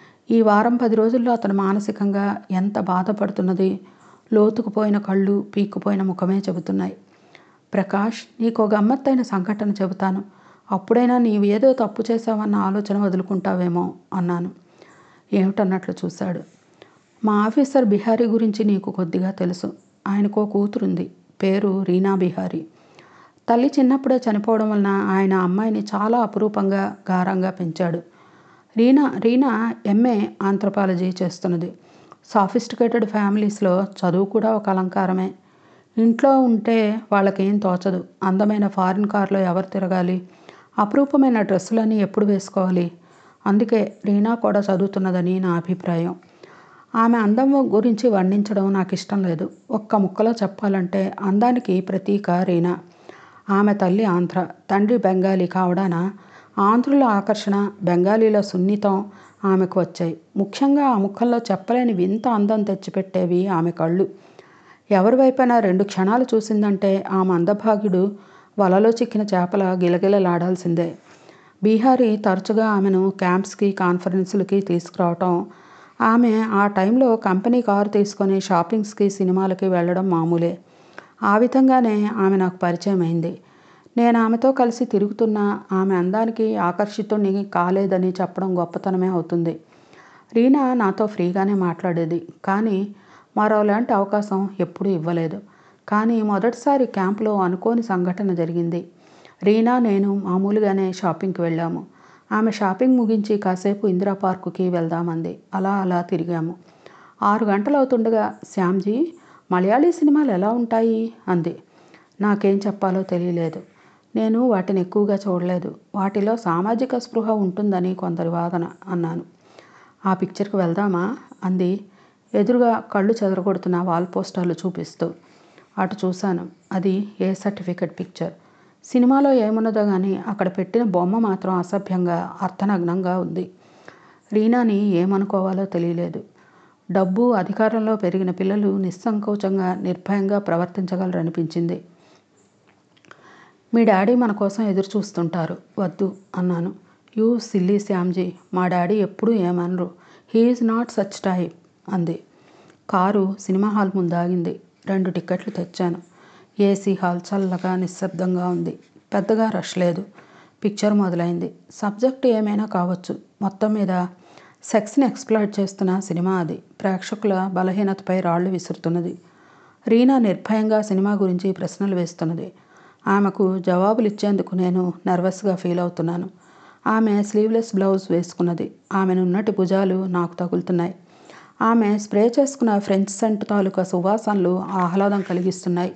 ఈ వారం పది రోజుల్లో అతను మానసికంగా ఎంత బాధపడుతున్నది లోతుకుపోయిన కళ్ళు పీక్కుపోయిన ముఖమే చెబుతున్నాయి ప్రకాష్ నీకు ఒక గమ్మత్తైన సంఘటన చెబుతాను అప్పుడైనా నీవేదో తప్పు చేశావన్న ఆలోచన వదులుకుంటావేమో అన్నాను ఏమిటన్నట్లు చూశాడు మా ఆఫీసర్ బిహారీ గురించి నీకు కొద్దిగా తెలుసు ఆయనకో కూతురుంది పేరు రీనా బిహారీ తల్లి చిన్నప్పుడే చనిపోవడం వలన ఆయన అమ్మాయిని చాలా అపురూపంగా గారంగా పెంచాడు Reena Reena MA anthropology sophisticated సాఫిస్టికేటెడ్ ఫ్యామిలీస్లో చదువు కూడా ఒక అలంకారమే ఇంట్లో ఉంటే వాళ్ళకేం తోచదు అందమైన ఫారిన్ కార్లో ఎవరు తిరగాలి అపురూపమైన డ్రెస్సులని ఎప్పుడు వేసుకోవాలి అందుకే రీనా కూడా చదువుతున్నదని నా అభిప్రాయం ఆమె అందం గురించి వర్ణించడం నాకు ఇష్టం లేదు ఒక్క ముక్కలో చెప్పాలంటే అందానికి ప్రతీక రీనా ఆమె తల్లి ఆంధ్ర తండ్రి బెంగాలీ కావడాన ఆంధ్రుల ఆకర్షణ బెంగాలీల సున్నితం ఆమెకు వచ్చాయి ముఖ్యంగా ఆ ముఖంలో చెప్పలేని వింత అందం తెచ్చిపెట్టేవి ఆమె కళ్ళు ఎవరి వైపైనా రెండు క్షణాలు చూసిందంటే ఆ మందభాగ్యుడు వలలో చిక్కిన చేపల గిలగిలలాడాల్సిందే బీహారీ తరచుగా ఆమెను క్యాంప్స్కి కాన్ఫరెన్సులకి తీసుకురావటం ఆమె ఆ టైంలో కంపెనీ కారు తీసుకొని షాపింగ్స్కి సినిమాలకి వెళ్ళడం మామూలే ఆ విధంగానే ఆమె నాకు పరిచయం అయింది నేను ఆమెతో కలిసి తిరుగుతున్న ఆమె అందానికి ఆకర్షితుని కాలేదని చెప్పడం గొప్పతనమే అవుతుంది రీనా నాతో ఫ్రీగానే మాట్లాడేది కానీ మరోలాంటి అవకాశం ఎప్పుడూ ఇవ్వలేదు కానీ మొదటిసారి క్యాంపులో అనుకోని సంఘటన జరిగింది రీనా నేను మామూలుగానే షాపింగ్కి వెళ్ళాము ఆమె షాపింగ్ ముగించి కాసేపు ఇందిరా పార్కుకి వెళ్దామంది అలా అలా తిరిగాము ఆరు గంటలు అవుతుండగా శ్యామ్జీ మలయాళీ సినిమాలు ఎలా ఉంటాయి అంది నాకేం చెప్పాలో తెలియలేదు నేను వాటిని ఎక్కువగా చూడలేదు వాటిలో సామాజిక స్పృహ ఉంటుందని కొందరి వాదన అన్నాను ఆ పిక్చర్కి వెళ్దామా అంది ఎదురుగా కళ్ళు చెదరగొడుతున్న వాల్ పోస్టర్లు చూపిస్తూ అటు చూశాను అది ఏ సర్టిఫికెట్ పిక్చర్ సినిమాలో ఏమున్నదో కానీ అక్కడ పెట్టిన బొమ్మ మాత్రం అసభ్యంగా అర్థనగ్నంగా ఉంది రీనాని ఏమనుకోవాలో తెలియలేదు డబ్బు అధికారంలో పెరిగిన పిల్లలు నిస్సంకోచంగా నిర్భయంగా ప్రవర్తించగలరనిపించింది మీ డాడీ మన కోసం ఎదురు చూస్తుంటారు వద్దు అన్నాను యూ సిల్లీ శ్యామ్జీ మా డాడీ ఎప్పుడూ ఏమనరు హీఈస్ నాట్ సచ్ టైప్ అంది కారు సినిమా హాల్ ముందు ఆగింది రెండు టిక్కెట్లు తెచ్చాను ఏసీ హాల్ చల్లగా నిశ్శబ్దంగా ఉంది పెద్దగా రష్ లేదు పిక్చర్ మొదలైంది సబ్జెక్ట్ ఏమైనా కావచ్చు మొత్తం మీద సెక్స్ని ఎక్స్ప్లాయిట్ చేస్తున్న సినిమా అది ప్రేక్షకుల బలహీనతపై రాళ్లు విసురుతున్నది రీనా నిర్భయంగా సినిమా గురించి ప్రశ్నలు వేస్తున్నది ఆమెకు జవాబులు ఇచ్చేందుకు నేను నర్వస్గా ఫీల్ అవుతున్నాను ఆమె స్లీవ్లెస్ బ్లౌజ్ వేసుకున్నది ఆమె నున్నటి భుజాలు నాకు తగులుతున్నాయి ఆమె స్ప్రే చేసుకున్న ఫ్రెంచ్ సెంట్ తాలూకా సువాసనలు ఆహ్లాదం కలిగిస్తున్నాయి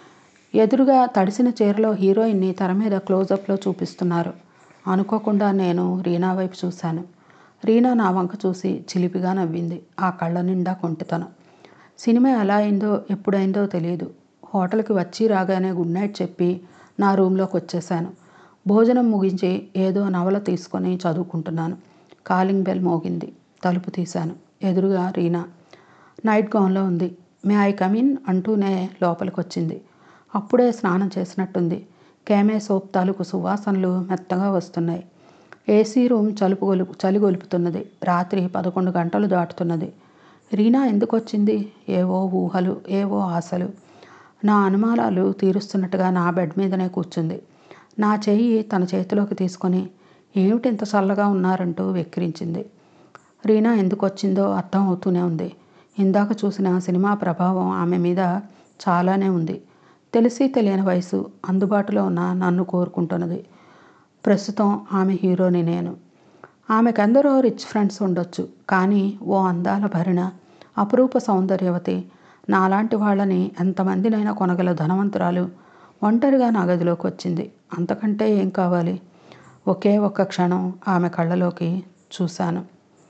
ఎదురుగా తడిసిన చీరలో హీరోయిన్ని తెర మీద క్లోజప్లో చూపిస్తున్నారు అనుకోకుండా నేను రీనా వైపు చూశాను రీనా నా వంక చూసి చిలిపిగా నవ్వింది ఆ కళ్ళ నిండా కొంటితనం సినిమా ఎలా అయిందో ఎప్పుడైందో తెలియదు హోటల్కి వచ్చి రాగానే గుడ్ నైట్ చెప్పి నా రూమ్లోకి వచ్చేసాను భోజనం ముగించి ఏదో నవల తీసుకొని చదువుకుంటున్నాను కాలింగ్ బెల్ మోగింది తలుపు తీశాను ఎదురుగా రీనా నైట్ గౌన్లో ఉంది మే ఐ కమిన్ అంటూనే లోపలికి వచ్చింది అప్పుడే స్నానం చేసినట్టుంది కేమే సోప్ తాలూకు సువాసనలు మెత్తగా వస్తున్నాయి ఏసీ రూమ్ చలుపు గొలుపు చలి గొలుపుతున్నది రాత్రి పదకొండు గంటలు దాటుతున్నది రీనా ఎందుకు వచ్చింది ఏవో ఊహలు ఏవో ఆశలు నా అనుమానాలు తీరుస్తున్నట్టుగా నా బెడ్ మీదనే కూర్చుంది నా చెయ్యి తన చేతిలోకి తీసుకొని ఏమిటి ఇంత చల్లగా ఉన్నారంటూ వెక్కిరించింది రీనా ఎందుకు వచ్చిందో అర్థం అవుతూనే ఉంది ఇందాక చూసిన సినిమా ప్రభావం ఆమె మీద చాలానే ఉంది తెలిసి తెలియని వయసు అందుబాటులో ఉన్న నన్ను కోరుకుంటున్నది ప్రస్తుతం ఆమె హీరోని నేను ఆమెకెందరో రిచ్ ఫ్రెండ్స్ ఉండొచ్చు కానీ ఓ అందాల భరిణ అపురూప సౌందర్యవతి నాలాంటి వాళ్ళని ఎంతమందినైనా కొనగల ధనవంతురాలు ఒంటరిగా నా గదిలోకి వచ్చింది అంతకంటే ఏం కావాలి ఒకే ఒక్క క్షణం ఆమె కళ్ళలోకి చూశాను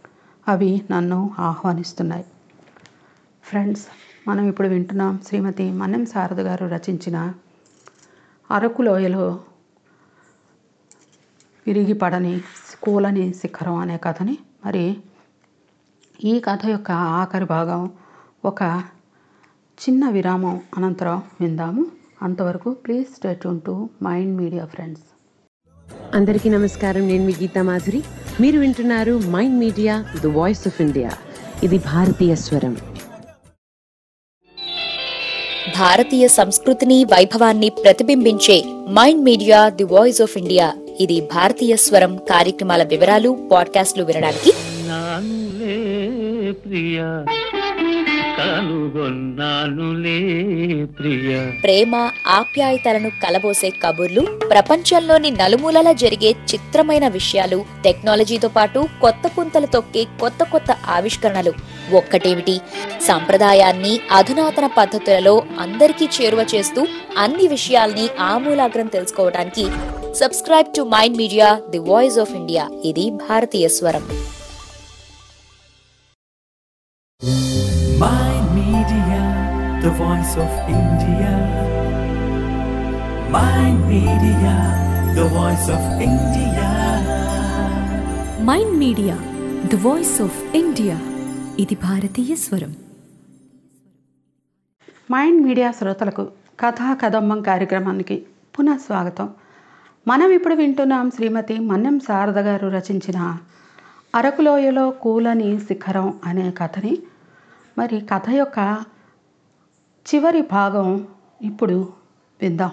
అవి నన్ను ఆహ్వానిస్తున్నాయి ఫ్రెండ్స్ మనం ఇప్పుడు వింటున్నాం శ్రీమతి మన్నెం శారద గారు రచించిన అరకు లోయలో విరిగి పడని కూలని శిఖరం అనే కథని మరి ఈ కథ యొక్క ఆఖరి భాగం ఒక చిన్న విరామం అనంతరం విందాము అంతవరకు please stay to mind media friends అందరికీ నమస్కారం నేను మీ గీతా మాధురి మీరు వింటున్నారు mind media the voice of India ఇది భారతీయ స్వరం భారతీయ సంస్కృతిని వైభవాన్ని ప్రతిబింబించే mind media the voice of India ఇది భారతీయ స్వరం కార్యక్రమాల వివరాలు పాడ్కాస్ట్లు వినడానికి నానులే ప్రియ కనుగొన్నానులే ప్రియ ప్రేమ ఆప్యాయతలను కలబోసే కబుర్లు ప్రపంచంలోని నలుమూలలా జరిగే చిత్రమైన విషయాలు టెక్నాలజీతో పాటు కొత్త పుంతలు తొక్కే కొత్త కొత్త ఆవిష్కరణలు ఒక్కటేమిటి సంప్రదాయాన్ని అధునాతన పద్ధతులలో అందరికీ చేరువ చేస్తూ అన్ని విషయాల్ని ఆమూలాగ్రం తెలుసుకోవడానికి subscribe to mind media the voice of India ఇది భారతీయ స్వరం Mind Media, the voice of India. Mind Media, the voice of India. Mind media the voice of India ఇది భారతీయ స్వరం మైండ్ మీడియా శ్రోతలకు కథా కదంబం కార్యక్రమానికి పునః స్వాగతం మనం ఇప్పుడు వింటున్నాం శ్రీమతి మన్నెం శారద గారు రచించిన అరకులోయలో కూలని శిఖరం అనే కథని మరి కథ యొక్క చివరి భాగం ఇప్పుడు విందాం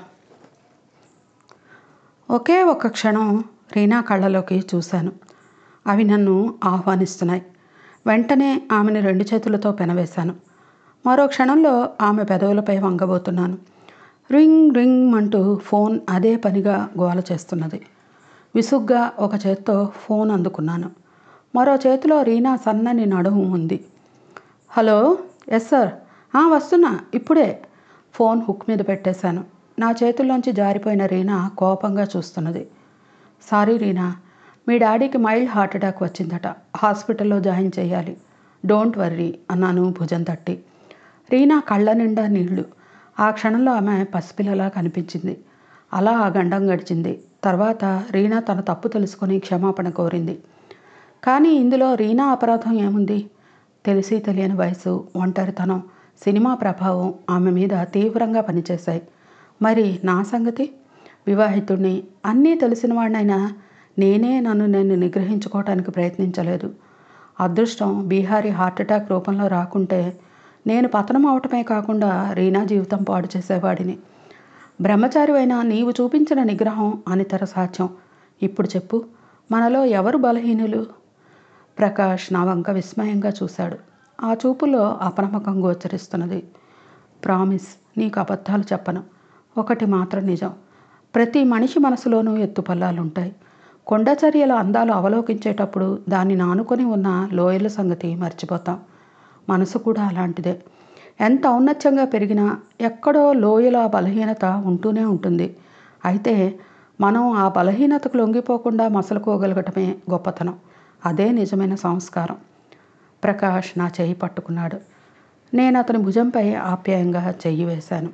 ఒకే ఒక్క క్షణం రీనా కళ్ళలోకి చూశాను అవి నన్ను ఆహ్వానిస్తున్నాయి వెంటనే ఆమెను రెండు చేతులతో పెనవేశాను మరో క్షణంలో ఆమె పెదవులపై వంగబోతున్నాను రింగ్ రింగ్ అంటూ ఫోన్ అదే పనిగా గోల చేస్తున్నది విసుగ్గా ఒక చేత్తో ఫోన్ అందుకున్నాను మరో చేతిలో రీనా సన్నని నడుము ఉంది హలో ఎస్ సార్ "ఆ, వస్తున్నా ఇప్పుడే ఫోన్ హుక్ మీద పెట్టేశాను నా చేతుల్లోంచి జారిపోయిన రీనా కోపంగా చూస్తున్నది సారీ రీనా మీ డాడీకి మైల్డ్ హార్ట్ అటాక్ వచ్చిందట హాస్పిటల్లో జాయిన్ చేయాలి డోంట్ వర్రీ అన్నాను భుజం తట్టి రీనా కళ్ళ నిండా నీళ్లు ఆ క్షణంలో ఆమె పసిపిల్లలా కనిపించింది అలా ఆ గండం గడిచింది తర్వాత రీనా తన తప్పు తెలుసుకొని క్షమాపణ కోరింది కానీ ఇందులో రీనా అపరాధం ఏముంది తెలిసి తెలియని వయసు ఒంటరితనం సినిమా ప్రభావం ఆమె మీద తీవ్రంగా పనిచేశాయి మరి నా సంగతి వివాహితుడిని అన్నీ తెలిసిన వాడినైనా నేనే నన్ను నేను నిగ్రహించుకోవటానికి ప్రయత్నించలేదు అదృష్టం బీహారీ హార్ట్ అటాక్ రూపంలో రాకుంటే నేను పతనం అవటమే కాకుండా రీనా జీవితం పాడు చేసేవాడిని బ్రహ్మచారివైన నీవు చూపించిన నిగ్రహం అనితర సాధ్యం ఇప్పుడు చెప్పు మనలో ఎవరు బలహీనులు ప్రకాష్ నా వంక విస్మయంగా చూశాడు ఆ చూపులో అపనమ్మకం గోచరిస్తున్నది ప్రామిస్ నీకు అబద్ధాలు చెప్పను ఒకటి మాత్రం నిజం ప్రతి మనిషి మనసులోనూ ఎత్తుపల్లాలుంటాయి కొండచర్యల అందాలు అవలోకించేటప్పుడు దాన్ని నానుకొని ఉన్న లోయల సంగతి మర్చిపోతాం మనసు కూడా అలాంటిదే ఎంత ఔన్నత్యంగా పెరిగినా ఎక్కడో లోయల బలహీనత ఉంటూనే ఉంటుంది అయితే మనం ఆ బలహీనతకు లొంగిపోకుండా మసలుకోగలగటమే గొప్పతనం అదే నిజమైన సంస్కారం ప్రకాష్ నా చేయి పట్టుకున్నాడు నేను అతని భుజంపై ఆప్యాయంగా చెయ్యి వేశాను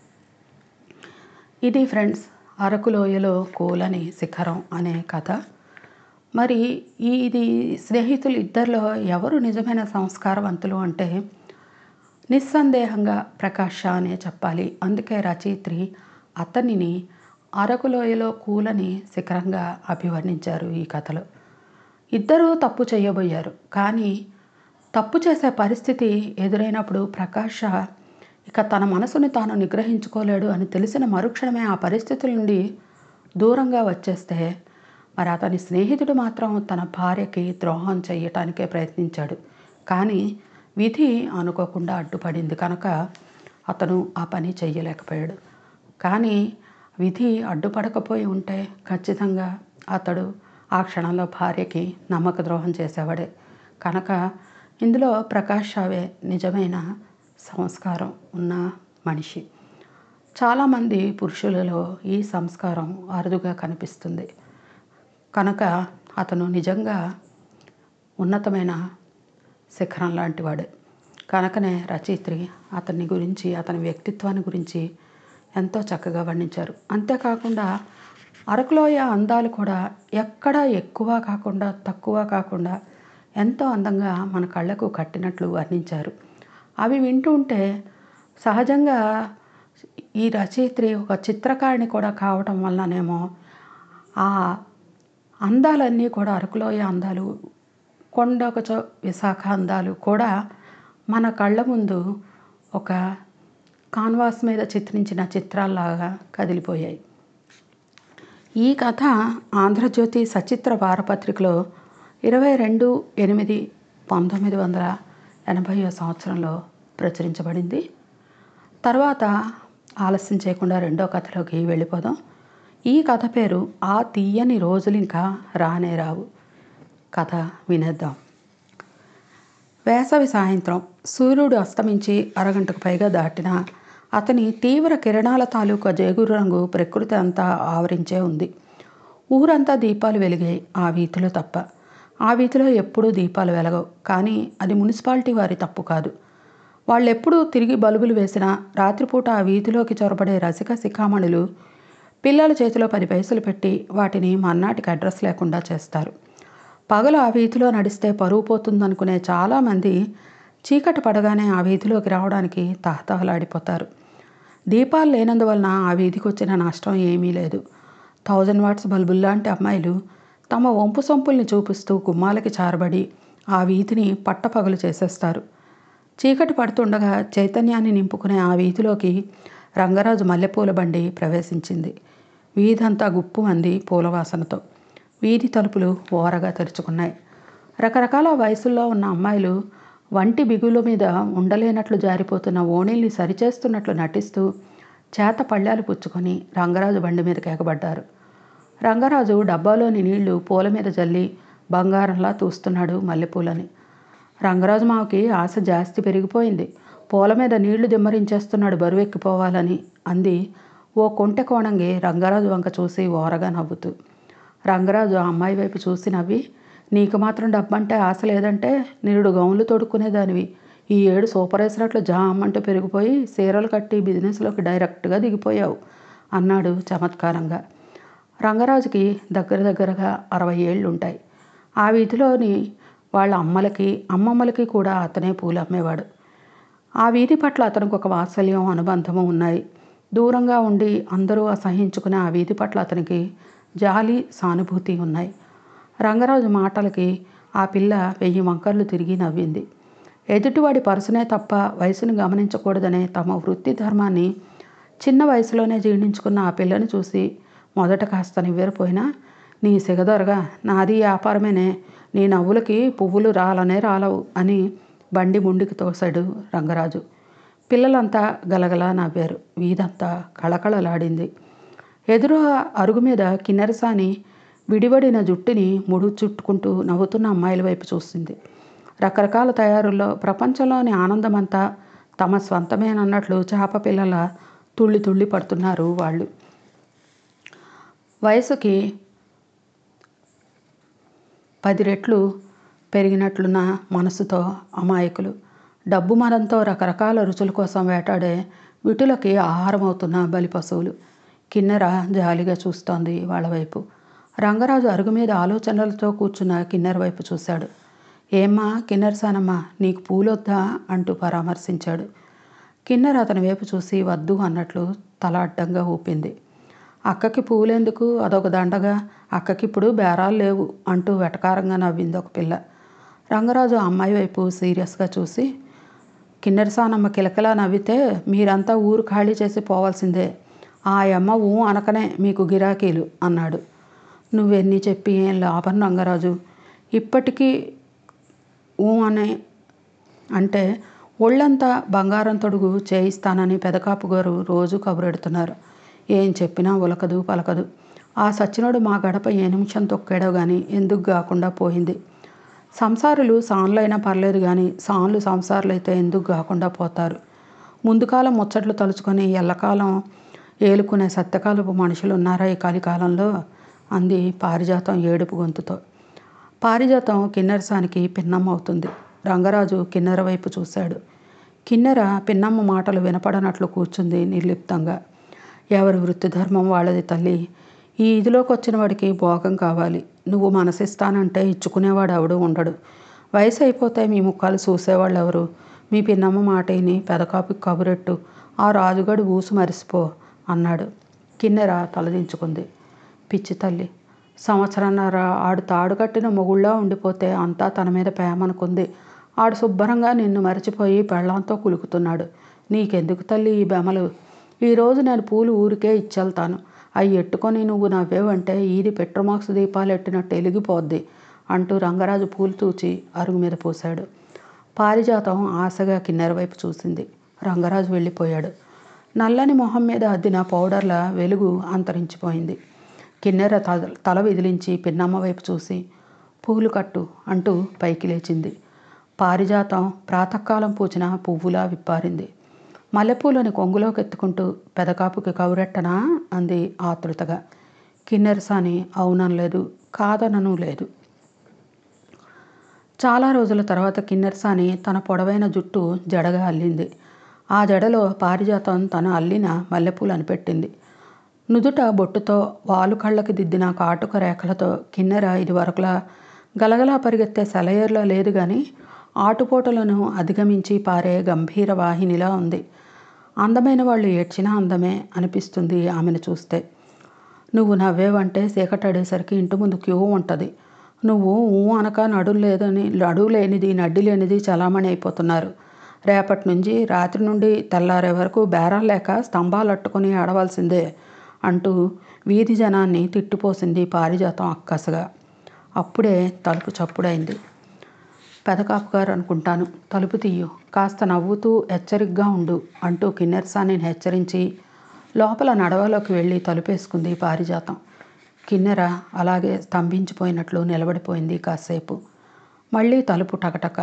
ఇది ఫ్రెండ్స్ అరకు లోయలో కూలని శిఖరం అనే కథ మరి ఈ ఇది స్నేహితులు ఇద్దరిలో ఎవరు నిజమైన సంస్కారవంతులు అంటే నిస్సందేహంగా ప్రకాష్ షా అనే చెప్పాలి అందుకే రచయిత్రి అతనిని అరకులోయలో కూలని శిఖరంగా అభివర్ణించారు ఈ కథలో ఇద్దరూ తప్పు చేయబోయారు కానీ తప్పు చేసే పరిస్థితి ఎదురైనప్పుడు ప్రకాష్ షా ఇక తన మనసుని తాను నిగ్రహించుకోలేడు అని తెలిసిన మరుక్షణమే ఆ పరిస్థితుల నుండి దూరంగా వచ్చేస్తే మరి అతని స్నేహితుడు మాత్రం తన భార్యకి ద్రోహం చేయటానికే ప్రయత్నించాడు కానీ విధి అనుకోకుండా అడ్డుపడింది కనుక అతను ఆ పని చెయ్యలేకపోయాడు కానీ విధి అడ్డుపడకపోయి ఉంటే ఖచ్చితంగా అతడు ఆ క్షణంలో భార్యకి నమ్మక ద్రోహం చేసేవాడే కనుక ఇందులో ప్రకాష్ రావే నిజమైన సంస్కారం ఉన్న మనిషి చాలామంది పురుషులలో ఈ సంస్కారం అరుదుగా కనిపిస్తుంది కనుక అతను నిజంగా ఉన్నతమైన శిఖరం లాంటివాడే కనుకనే రచయిత్రి అతని గురించి అతని వ్యక్తిత్వాన్ని గురించి ఎంతో చక్కగా వర్ణించారు అంతేకాకుండా అరకులోయ అందాలు కూడా ఎక్కడ ఎక్కువ కాకుండా తక్కువ కాకుండా ఎంతో అందంగా మన కళ్ళకు కట్టినట్లు వర్ణించారు అవి వింటూ ఉంటే సహజంగా ఈ రచయిత్రి ఒక చిత్రకారిణి కూడా కావటం వల్లనేమో ఆ అందాలన్నీ కూడా అరకులోయ అందాలు కొండొకచో విశాఖ అందాలు కూడా మన కళ్ళ ముందు ఒక కాన్వాస్ మీద చిత్రించిన చిత్రాల్లాగా కదిలిపోయాయి ఈ కథ ఆంధ్రజ్యోతి సచిత్ర వారపత్రికలో ఇరవై రెండు ఎనిమిది పంతొమ్మిది వందల ఎనభైవ సంవత్సరంలో ప్రచురించబడింది తర్వాత ఆలస్యం చేయకుండా రెండో కథలోకి వెళ్ళిపోదాం ఈ కథ పేరు ఆ తీయని రోజులు ఇంకా రానే రావు కథ వినేద్దాం వేసవి సాయంత్రం సూర్యుడు అస్తమించి అరగంటకు పైగా దాటినా అతని తీవ్ర కిరణాల తాలూకా జేగురు రంగు ప్రకృతి అంతా ఆవరించే ఉంది ఊరంతా దీపాలు వెలిగాయి ఆ వీధిలో తప్ప ఆ వీధిలో ఎప్పుడూ దీపాలు వెలగవు కానీ అది మున్సిపాలిటీ వారి తప్పు కాదు వాళ్ళెప్పుడూ తిరిగి బల్బులు వేసినా రాత్రిపూట ఆ వీధిలోకి చొరబడే రసిక శిఖామణులు పిల్లల చేతిలో పది పైసలు పెట్టి వాటిని మన్నాటికి అడ్రస్ లేకుండా చేస్తారు పగలు ఆ వీధిలో నడిస్తే పరువు పోతుందనుకునే చాలామంది చీకటి పడగానే ఆ వీధిలోకి రావడానికి తహతహలాడిపోతారు దీపాలు లేనందువలన ఆ వీధికి వచ్చిన నష్టం ఏమీ లేదు థౌజండ్ వాట్స్ బల్బుల్లాంటి అమ్మాయిలు తమ వంపు సొంపుల్ని చూపిస్తూ గుమ్మాలకి చారబడి ఆ వీధిని పట్టపగలు చేసేస్తారు చీకటి పడుతుండగా చైతన్యాన్ని నింపుకునే ఆ వీధిలోకి రంగరాజు మల్లెపూల బండి ప్రవేశించింది వీధంతా గుప్పుమంది పూలవాసనతో వీధి తలుపులు ఓరగా తెరుచుకున్నాయి రకరకాల వయసుల్లో ఉన్న అమ్మాయిలు వంటి బిగుల మీద ఉండలేనట్లు జారిపోతున్న ఓణీల్ని సరిచేస్తున్నట్లు నటిస్తూ చేత పళ్ళాలు పుచ్చుకొని రంగరాజు బండి మీదకి ఎగబడ్డారు రంగరాజు డబ్బాలోని నీళ్లు పూల మీద జల్లి బంగారంలా తూస్తున్నాడు మల్లెపూలని రంగరాజు మావకి ఆశ జాస్తి పెరిగిపోయింది పూల మీద నీళ్లు దిమ్మరించేస్తున్నాడు బరువెక్కిపోవాలని అంది ఓ కొంటె కోణంగి రంగరాజు వంక చూసి ఓరగా నవ్వుతూ రంగరాజు ఆ అమ్మాయి వైపు చూసి నవ్వి నీకు మాత్రం డబ్బంటే ఆశ లేదంటే నిరుడు గౌన్లు తొడుక్కునేదానివి ఈ ఏడు సూపర్ వేసినట్లు జామ్ అంటూ పెరిగిపోయి సీరలు కట్టి బిజినెస్లోకి డైరెక్ట్గా దిగిపోయావు అన్నాడు చమత్కారంగా రంగరాజుకి దగ్గర దగ్గరగా అరవై ఏళ్ళు ఉంటాయి ఆ వీధిలోని వాళ్ళ అమ్మలకి అమ్మమ్మలకి కూడా అతనే పూలు అమ్మేవాడు ఆ వీధి పట్ల అతనికి ఒక వాత్సల్యం అనుబంధము ఉన్నాయి దూరంగా ఉండి అందరూ అసహించుకునే ఆ వీధి పట్ల అతనికి జాలి సానుభూతి ఉన్నాయి రంగరాజు మాటలకి ఆ పిల్ల వెయ్యి వంకర్లు తిరిగి నవ్వింది ఎదుటివాడి పరుసనే తప్ప వయసును గమనించకూడదనే తమ వృత్తి ధర్మాన్ని చిన్న వయసులోనే జీర్ణించుకున్న ఆ పిల్లని చూసి మొదట కాస్త నివ్వెరపోయినా నీ సిగదొరగా నాది వ్యాపారమేనే నీ నవ్వులకి పువ్వులు రాలనే రాలవు అని బండి ముండికి తోశాడు రంగరాజు పిల్లలంతా గలగలా నవ్వారు వీధంతా కళకళలాడింది ఎదురు అరుగు మీద కిన్నెరసాని విడివడిన జుట్టుని ముడు చుట్టుకుంటూ నవ్వుతున్న అమ్మాయిల వైపు చూసింది రకరకాల తయారుల్లో ప్రపంచంలోని ఆనందమంతా తమ స్వంతమేనన్నట్లు చేప పిల్లల తుళ్ళి తుళ్ళి పడుతున్నారు వాళ్ళు వయసుకి పది రెట్లు పెరిగినట్లున్న మనసుతో అమాయకులు డబ్బు మరంతో రకరకాల రుచుల కోసం వేటాడే విటులకి ఆహారం అవుతున్న బలి పశువులు కిన్నెర జాలిగా చూస్తోంది వాళ్ళ వైపు రంగరాజు అరుగు మీద ఆలోచనలతో కూర్చున్న కిన్నెర వైపు చూశాడు ఏమ్మా కిన్నెరసానమ్మా నీకు పూలొద్దా అంటూ పరామర్శించాడు కిన్నెర అతని వైపు చూసి వద్దు అన్నట్లు తల అడ్డంగా ఊపింది అక్కకి పూలెందుకు అదొక దండగా అక్కకి ఇప్పుడు బేరాలు లేవు అంటూ వెటకారంగా నవ్వింది ఒక పిల్ల రంగరాజు ఆ అమ్మాయి వైపు సీరియస్గా చూసి కిన్నెరసానమ్మ కిలకిలా నవ్వితే మీరంతా ఊరు ఖాళీ చేసి పోవాల్సిందే ఆ అమ్మ ఊ అనకనే మీకు గిరాకీలు అన్నాడు నువ్వెన్ని చెప్పి ఏం లాభం రంగరాజు ఇప్పటికీ ఊ అనే అంటే ఒళ్ళంతా బంగారం తొడుగు చేయిస్తానని పెదకాపు గారు రోజు కబురెడుతున్నారు ఏం చెప్పినా ఉలకదు పలకదు ఆ సచ్చినోడు మా గడప ఏ నిమిషం తొక్కాడో కానీ ఎందుకు కాకుండా పోయింది సంసారులు సాన్లు అయినా పర్లేదు కానీ సాన్లు సంసారులు అయితే ఎందుకు కాకుండా పోతారు ముందుకాలం ముచ్చట్లు తలుచుకొని ఎల్లకాలం ఏలుకునే సత్యకాలపు మనుషులు ఉన్నారా ఈ కలికాలంలో అంది పారిజాతం ఏడుపు గొంతుతో పారిజాతం కిన్నెరసానికి పిన్నమ్మ అవుతుంది రంగరాజు కిన్నెర వైపు చూశాడు కిన్నెర పిన్నమ్మ మాటలు వినపడనట్లు కూర్చుంది నిర్లిప్తంగా ఎవరి వృత్తి ధర్మం వాళ్ళది తల్లి ఈ ఇదిలోకి వచ్చిన వాడికి భోగం కావాలి నువ్వు మనసిస్తానంటే ఇచ్చుకునేవాడు ఎవడు ఉండడు వయసు అయిపోతే మీ ముఖాలు చూసేవాళ్ళు ఎవరు మీ పిన్నమ్మ మాట విని పెదకాపి కబురెట్టు ఆ రాజుగాడు ఊసు మరిసిపో అన్నాడు కిన్నెర తలదించుకుంది పిచ్చి తల్లి సంవత్సరన్నర ఆడు తాడు కట్టిన మొగుళ్ళా ఉండిపోతే అంతా తన మీద ప్రేమనుకుంది ఆడు శుభ్రంగా నిన్ను మరిచిపోయి పెళ్ళంతో కులుకుతున్నాడు నీకెందుకు తల్లి ఈ బెమలు ఈరోజు నేను పూలు ఊరికే ఇచ్చెళ్తాను అవి ఎట్టుకొని నువ్వు నవ్వేవంటే ఈది పెట్రోమాక్స్ దీపాలు ఎట్టినట్టు ఎలిగిపోద్ది అంటూ రంగరాజు పూలు తూచి అరుగు మీద పోశాడు పారిజాతం ఆశగా కిన్నెర వైపు చూసింది రంగరాజు వెళ్ళిపోయాడు నల్లని మొహం మీద అద్దిన పౌడర్ల వెలుగు అంతరించిపోయింది కిన్నెర తల తల విదిలించి పిన్నమ్మ వైపు చూసి పూలు కట్టు అంటూ పైకి లేచింది పారిజాతం ప్రాతకాలం పూచిన పువ్వులా విప్పారింది మల్లెపూలని కొంగులోకి ఎత్తుకుంటూ పెదకాపుకి కౌరెట్టనా అంది ఆతృతగా కిన్నెరసాని అవుననలేదు కాదనను లేదు చాలా రోజుల తర్వాత కిన్నెరసాని తన పొడవైన జుట్టు జడగా అల్లింది ఆ జడలో పారిజాతం తను అల్లిన మల్లెపూలు అనిపెట్టింది నుదుట బొట్టుతో వాలు కళ్ళకి దిద్దిన కాటుక రేఖలతో కిన్నెర ఇది వరకులా గలగలా పరిగెత్తే సెలయేరులో లేదు కానీ ఆటుపోటలను అధిగమించి పారే గంభీర వాహినిలా ఉంది అందమైన వాళ్ళు ఏడ్చినా అందమే అనిపిస్తుంది ఆమెను చూస్తే నువ్వు నవ్వేవంటే చీకటడేసరికి ఇంటి ముందు క్యూ ఉంటుంది నువ్వు ఊ అనక నడులు లేదని నడువు లేనిది నడ్డి లేనిది చలామణి అయిపోతున్నారు రేపటి నుంచి రాత్రి నుండి తెల్లారే వరకు బేరాలు లేక స్తంభాలు అట్టుకుని ఆడవలసిందే అంటూ వీధి జనాన్ని తిట్టిపోసింది పారిజాతం అక్కసగా అప్పుడే తలుపు చప్పుడైంది పెదకాపు గారు అనుకుంటాను తలుపు తీయు కాస్త నవ్వుతూ హెచ్చరిగ్గా ఉండు అంటూ కిన్నెరసాని హెచ్చరించి లోపల నడవలోకి వెళ్ళి తలుపేసుకుంది పారిజాతం కిన్నెర అలాగే స్తంభించిపోయినట్లు నిలబడిపోయింది కాసేపు మళ్ళీ తలుపు టకటక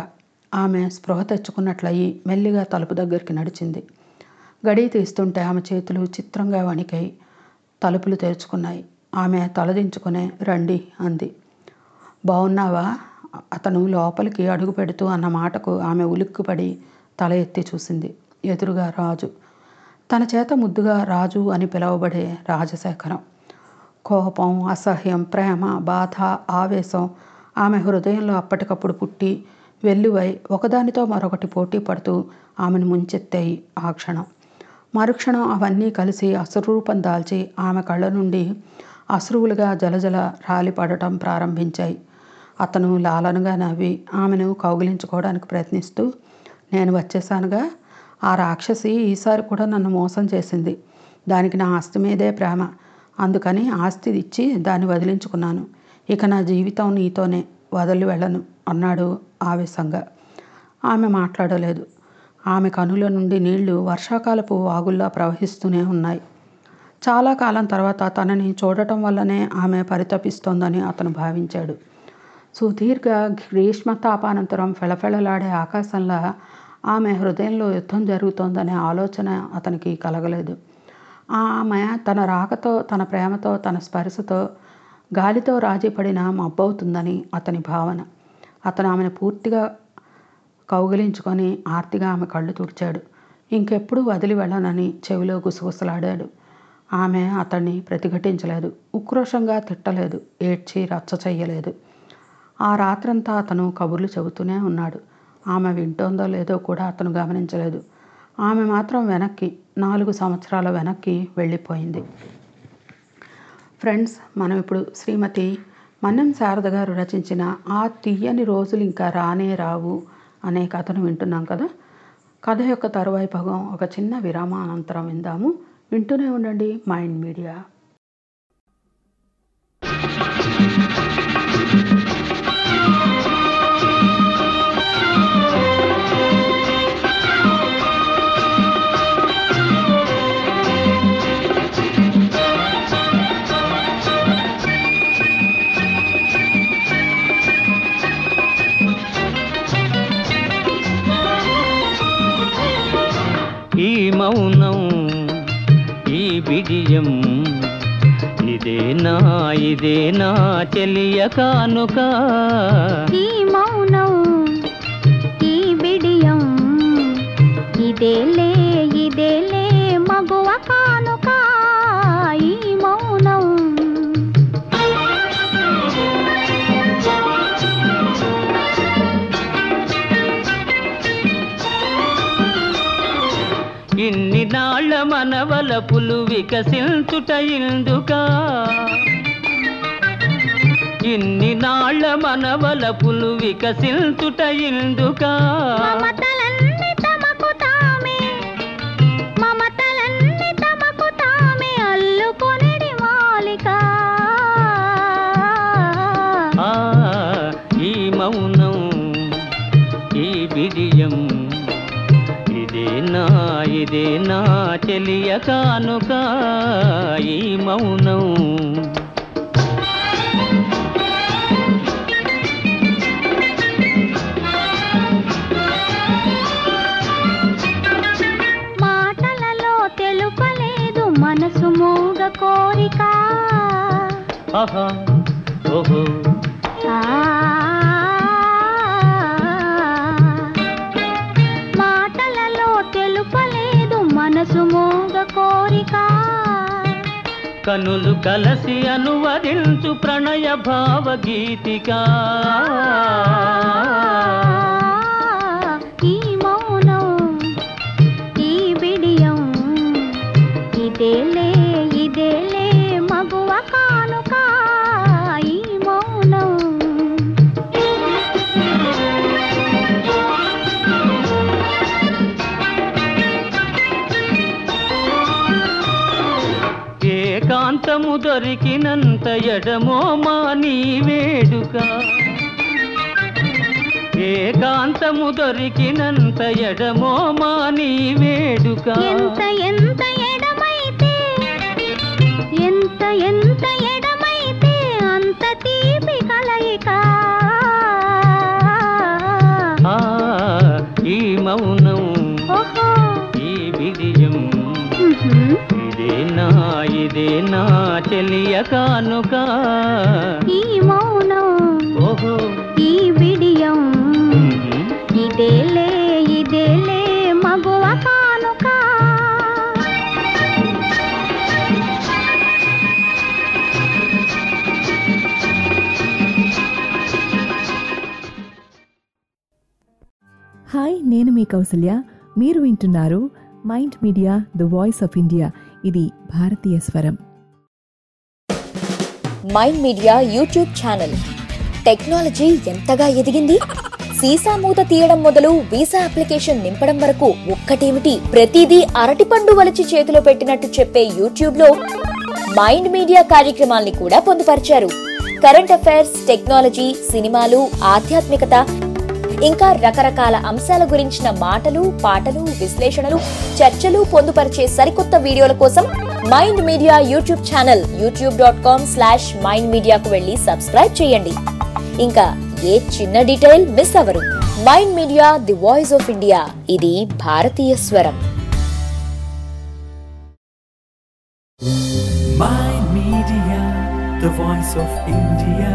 ఆమె స్పృహ తెచ్చుకున్నట్లయి మెల్లిగా తలుపు దగ్గరికి నడిచింది గడి తీస్తుంటే ఆమె చేతులు చిత్రంగా వణికాయి తలుపులు తెరుచుకున్నాయి ఆమె తలదించుకునే రండి అంది బాగున్నావా అతను లోపలికి అడుగు పెడుతూ అన్న మాటకు ఆమె ఉలిక్కుపడి తల ఎత్తి చూసింది ఎదురుగా రాజు తన చేత ముద్దుగా రాజు అని పిలువబడే రాజశేఖరం కోపం అసహ్యం ప్రేమ బాధ ఆవేశం ఆమె హృదయంలో అప్పటికప్పుడు పుట్టి వెల్లువై ఒకదానితో మరొకటి పోటీ పడుతూ ఆమెను ముంచెత్తాయి ఆ క్షణం మరుక్షణం అవన్నీ కలిసి అసురూపం దాల్చి ఆమె కళ్ళ నుండి అశ్రువులుగా జలజల రాలిపడటం ప్రారంభించాయి అతను లాలనగా నవ్వి ఆమెను కౌగిలించుకోవడానికి ప్రయత్నిస్తూ నేను వచ్చేసానుగా ఆ రాక్షసి ఈసారి కూడా నన్ను మోసం చేసింది దానికి నా ఆస్తి మీదే ప్రేమ అందుకని ఆస్తి ఇచ్చి దాన్ని వదిలించుకున్నాను ఇక నా జీవితం నీతోనే వదిలి వెళ్ళను అన్నాడు ఆవేశంగా ఆమె మాట్లాడలేదు ఆమె కనుల నుండి నీళ్లు వర్షాకాలపు వాగుల్లా ప్రవహిస్తూనే ఉన్నాయి చాలా కాలం తర్వాత తనని చూడటం వల్లనే ఆమె పరితపిస్తోందని అతను భావించాడు సుదీర్ఘ గ్రీష్మ తాపానంతరం ఫెళఫెళలాడే ఆకాశంలా ఆమె హృదయంలో యుద్ధం జరుగుతోందనే ఆలోచన అతనికి కలగలేదు ఆమె తన రాకతో తన ప్రేమతో తన స్పర్శతో గాలితో రాజీపడిన మబ్బవుతుందని అతని భావన అతను ఆమెను పూర్తిగా కౌగిలించుకొని ఆర్తిగా ఆమె కళ్ళు తుడిచాడు ఇంకెప్పుడు వదిలి వెళ్ళనని చెవిలో గుసగుసలాడాడు ఆమె అతన్ని ప్రతిఘటించలేదు ఉక్రోషంగా తిట్టలేదు ఏడ్చి రచ్చ చెయ్యలేదు ఆ రాత్రంతా అతను కబుర్లు చెబుతూనే ఉన్నాడు ఆమె వింటోందో లేదో కూడా అతను గమనించలేదు ఆమె మాత్రం వెనక్కి నాలుగు సంవత్సరాల వెనక్కి వెళ్ళిపోయింది ఫ్రెండ్స్ మనం ఇప్పుడు శ్రీమతి మన్నం శారద గారు రచించిన ఆ తీయని రోజులు ఇంకా రానే రావు అనే కథను వింటున్నాం కదా కథ యొక్క తరువాయి భాగం ఒక చిన్న విరామానంతరం విందాము వింటూనే ఉండండి మైండ్ మీడియా ఈ మౌనం ఈ బిడియం ఇదేనా ఇదేనా చెలియ కానుక ఈ మౌనం ఈ బిడియం ఇదేలే ఇదేలే మగువ కానుక ఈ మౌనం ఇన్ని నాళ్ళ మనవలపులు వికసించుట ఇందుకా ఇన్ని నాళ్ళ మనవలపులు వికసించుట ఇందుకా మమతలన్నీ తమకు తామే మమతలన్నీ తమకు తామే అల్లుకొనిడి మాలిక ఆ ఈ మౌనం ఈ బిడియం ఇదేనా ఇదేనా చెలియ కానుక ఈ మౌనం మాటలలో తెలుపలేదు మనసు మూగ కోరిక ఆహా ఓహో ఆ మాటలలో తెలుపలేదు మనసు మూగ కోరిక కనులు కలసి అనువదించు ప్రణయ భావగీతిక ఈ మౌనం ఈ బిడియం ఇదేలే ఇదేలే మగువ కానుక ఈ మౌనం ఏకాంతము దొరికినంత ఎడమో మా నీ వేడుక ఏకాంతము దొరికినంత ఎడమో మా నీ వేడుక ఎంత ఎంత ఎడమైతే ఎంత ఎంత ఎడమైతే అంత తీపి కలయిక ఆ ఇదే నా చెలియ కానుక ఈ మౌనం ఓహో ఈ బిడియం ఉహుం. ఇదేలే ఇదేలే మగువ కానుక హాయ్ నేను మీ కౌసల్య మీరు వింటున్నారు mind media the voice of India ఇది భారతీయ స్వరం mind media YouTube channel technology ఎంతగా ఎదిగింది సీసా మూత తీయడం మొదలు వీసా అప్లికేషన్ నింపడం వరకు ఒక్కటేమిటి ప్రతిదీ అరటిపండు వలిచి చేతిలో పెట్టినట్టు చెప్పే యూట్యూబ్ లో మైండ్ మీడియా కార్యక్రమాల్ని కూడా పొందుపరిచారు కరెంట్ అఫైర్స్ టెక్నాలజీ సినిమాలు ఆధ్యాత్మికత ఇంకా రకరకాల అంశాల గురించిన మాటలు పాటలు విశ్లేషణలు చర్చలు పొందుపరిచే సరికొత్త వీడియోల కోసం mind media YouTube channel YouTube dot com slash mind మీడియాకు వెళ్ళి సబ్స్క్రైబ్ చేయండి ఇంకా ఏ చిన్న డీటెయిల్ మిస్ అవరు mind media the voice of India ఇది భారతీయ స్వరం Mind Media, the voice of India.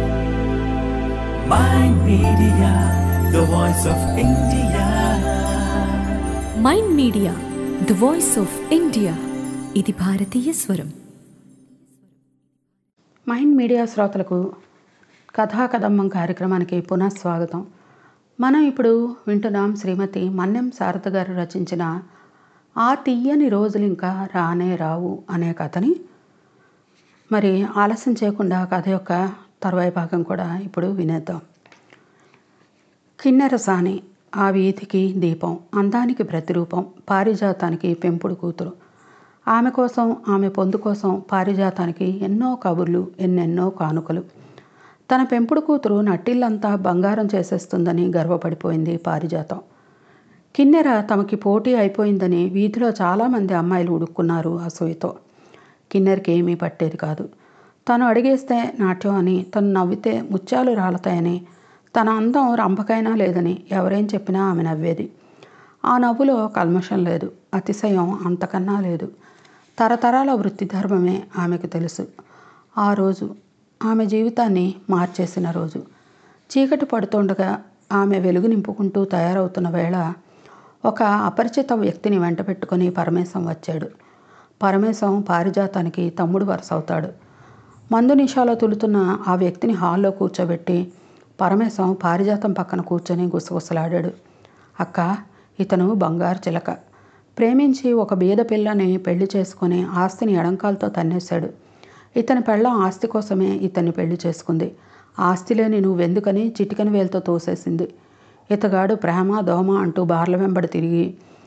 Mind Media, the voice of India. Mind media the voice of India ఇది భారతీయ స్వరం మైండ్ మీడియా శ్రోతలకు కథా కదంబం కార్యక్రమానికి పునః స్వాగతం మనం ఇప్పుడు వింటున్నాం శ్రీమతి మన్నెం శారద గారు రచించిన ఆ తీయని రోజులు ఇంకా రానే రావు అనే కథని మరి ఆలస్యం చేయకుండా కథ యొక్క తర్వాయి భాగం కూడా ఇప్పుడు వినేద్దాం కిన్నెరసాని ఆ వీధికి దీపం అందానికి ప్రతిరూపం పారిజాతానికి పెంపుడు కూతురు ఆమె కోసం ఆమె పొందు కోసం పారిజాతానికి ఎన్నో కబుర్లు ఎన్నెన్నో కానుకలు తన పెంపుడు కూతురు నట్టిల్లంతా బంగారం చేసేస్తుందని గర్వపడిపోయింది పారిజాతం కిన్నెర తమకి పోటీ అయిపోయిందని వీధిలో చాలామంది అమ్మాయిలు ఉడుక్కున్నారు అసూయతో కిన్నెరకి ఏమీ పట్టేది కాదు తను అడిగేస్తే నాట్యం అని తను నవ్వితే ముత్యాలు రాలతాయని తన అందం రంభకైనా లేదని ఎవరేం చెప్పినా ఆమె నవ్వేది ఆ నవ్వులో కల్మషం లేదు అతిశయం అంతకన్నా లేదు తరతరాల వృత్తి ధర్మమే ఆమెకు తెలుసు ఆ రోజు ఆమె జీవితాన్ని మార్చేసిన రోజు చీకటి పడుతుండగా ఆమె వెలుగు నింపుకుంటూ తయారవుతున్న వేళ ఒక అపరిచిత వ్యక్తిని వెంట పెట్టుకొని పరమేశం వచ్చాడు పరమేశం పారిజాతానికి తమ్ముడు వరుస అవుతాడు మందు నిషాలో తులుతున్న ఆ వ్యక్తిని హాల్లో కూర్చోబెట్టి పరమేశం పారిజాతం పక్కన కూర్చొని గుసగుసలాడాడు అక్క ఇతను బంగారు చిలక ప్రేమించి ఒక బీద పిల్లని పెళ్లి చేసుకొని ఆస్తిని ఎడంకాలతో తన్నేశాడు ఇతని పెళ్ళం ఆస్తి కోసమే ఇతన్ని పెళ్లి చేసుకుంది ఆస్తి లేని నువ్వెందుకని చిటికని వేలతో తోసేసింది ఇతగాడు ప్రేమ దోమ అంటూ బార్ల వెంబడి తిరిగి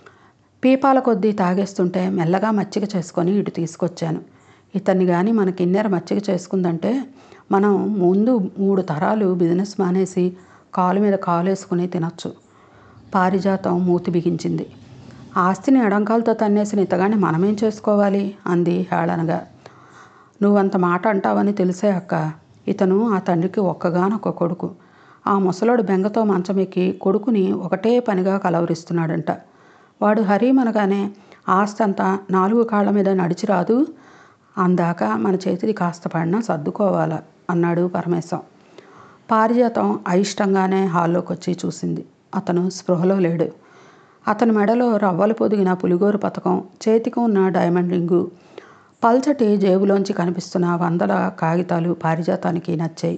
పీపాల కొద్దీ తాగేస్తుంటే మెల్లగా మచ్చిక చేసుకొని ఇటు తీసుకొచ్చాను ఇతన్ని కానీ మన కిన్నెర మచ్చిక చేసుకుందంటే మనం ముందు మూడు తరాలు బిజినెస్ మానేసి కాలు మీద కాలు వేసుకుని తినచ్చు పారిజాతం మూతి బిగించింది ఆస్తిని ఎడంకాలతో తన్నేసిన ఇతగాని మనమేం చేసుకోవాలి అంది హేళనగా నువ్వంత మాట అంటావని తెలిసే అక్క ఇతను ఆ తండ్రికి ఒక్కగానొక్క కొడుకు ఆ ముసలోడు బెంగతో మంచమెక్కి కొడుకుని ఒకటే పనిగా కలవరిస్తున్నాడంట వాడు హరీమనగానే ఆస్తి అంతా నాలుగు కాళ్ళ మీద నడిచి రాదు అందాక మన చేతికి కాస్త పడినా సర్దుకోవాలా అన్నాడు పరమేశం పారిజాతం అయిష్టంగానే హాల్లోకి వచ్చి చూసింది అతను స్పృహలో లేడు అతని మెడలో రవ్వలు పొదిగిన పులిగోరు పథకం చేతికి ఉన్న డైమండ్ రింగు పల్చటి జేబులోంచి కనిపిస్తున్న వందల కాగితాలు పారిజాతానికి నచ్చాయి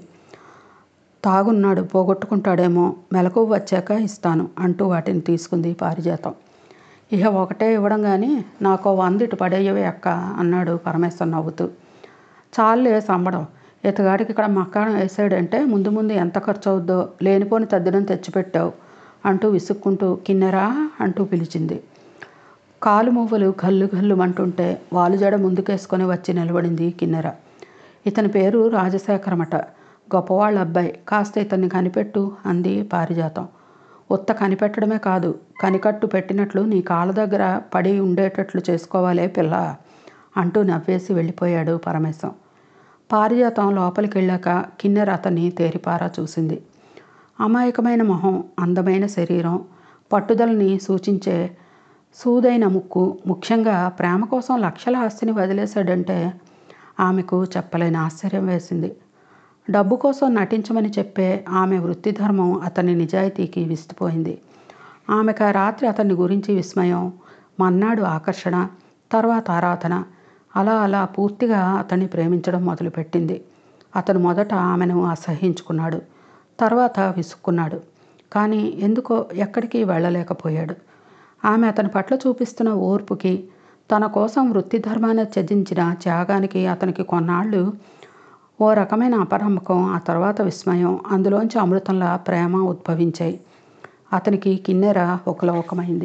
తాగున్నాడు పోగొట్టుకుంటాడేమో మెలకు వచ్చాక ఇస్తాను అంటూ వాటిని తీసుకుంది పారిజాతం ఇక ఒకటే ఇవ్వడం కానీ నాకు వంద ఇటు పడేయవే అక్క అన్నాడు పరమేశ్వర్ నవ్వుతూ చాలే సంబడం ఇతగాడికి ఇక్కడ మక్కాణం వేసాడంటే ముందు ముందు ఎంత ఖర్చు అవుద్దో లేనిపోని తద్దినం తెచ్చిపెట్టావు అంటూ విసుక్కుంటూ కిన్నెరా అంటూ పిలిచింది కాలు మువ్వలు గల్లు గల్లు అంటుంటే వాలుజడ ముందుకేసుకొని వచ్చి నిలబడింది కిన్నెర ఇతని పేరు రాజశేఖరమట గొప్పవాళ్ళ అబ్బాయి కాస్త ఇతన్ని కనిపెట్టు అంది పారిజాతం ఉత్త కనిపెట్టడమే కాదు కనికట్టు పెట్టినట్లు నీ కాళ్ళ దగ్గర పడి ఉండేటట్లు చేసుకోవాలే పిల్ల అంటూ నవ్వేసి వెళ్ళిపోయాడు పరమేశం పారిజాతం లోపలికి వెళ్ళాక కిన్నెర అతన్ని తేరిపారా చూసింది అమాయకమైన మొహం అందమైన శరీరం పట్టుదలని సూచించే సూదైన ముక్కు ముఖ్యంగా ప్రేమ కోసం లక్షల ఆస్తిని వదిలేశాడంటే ఆమెకు చెప్పలేని ఆశ్చర్యం వేసింది డబ్బు కోసం నటించమని చెప్పే ఆమె వృత్తి ధర్మం అతని నిజాయితీకి విస్తుపోయింది ఆమెకు ఆ రాత్రి అతని గురించి విస్మయం మన్నాడు ఆకర్షణ తర్వాత ఆరాధన అలా అలా పూర్తిగా అతన్ని ప్రేమించడం మొదలుపెట్టింది అతను మొదట ఆమెను అసహించుకున్నాడు తర్వాత విసుక్కున్నాడు కానీ ఎందుకో ఎక్కడికి వెళ్ళలేకపోయాడు ఆమె అతని పట్ల చూపిస్తున్న ఓర్పుకి తన కోసం వృత్తి ధర్మాన్ని త్యజించిన త్యాగానికి అతనికి కొన్నాళ్ళు ఓ రకమైన అపనమ్మకం ఆ తర్వాత విస్మయం అందులోంచి అమృతంలా ప్రేమ ఉద్భవించాయి అతనికి కిన్నెర ఒక లోకమైంది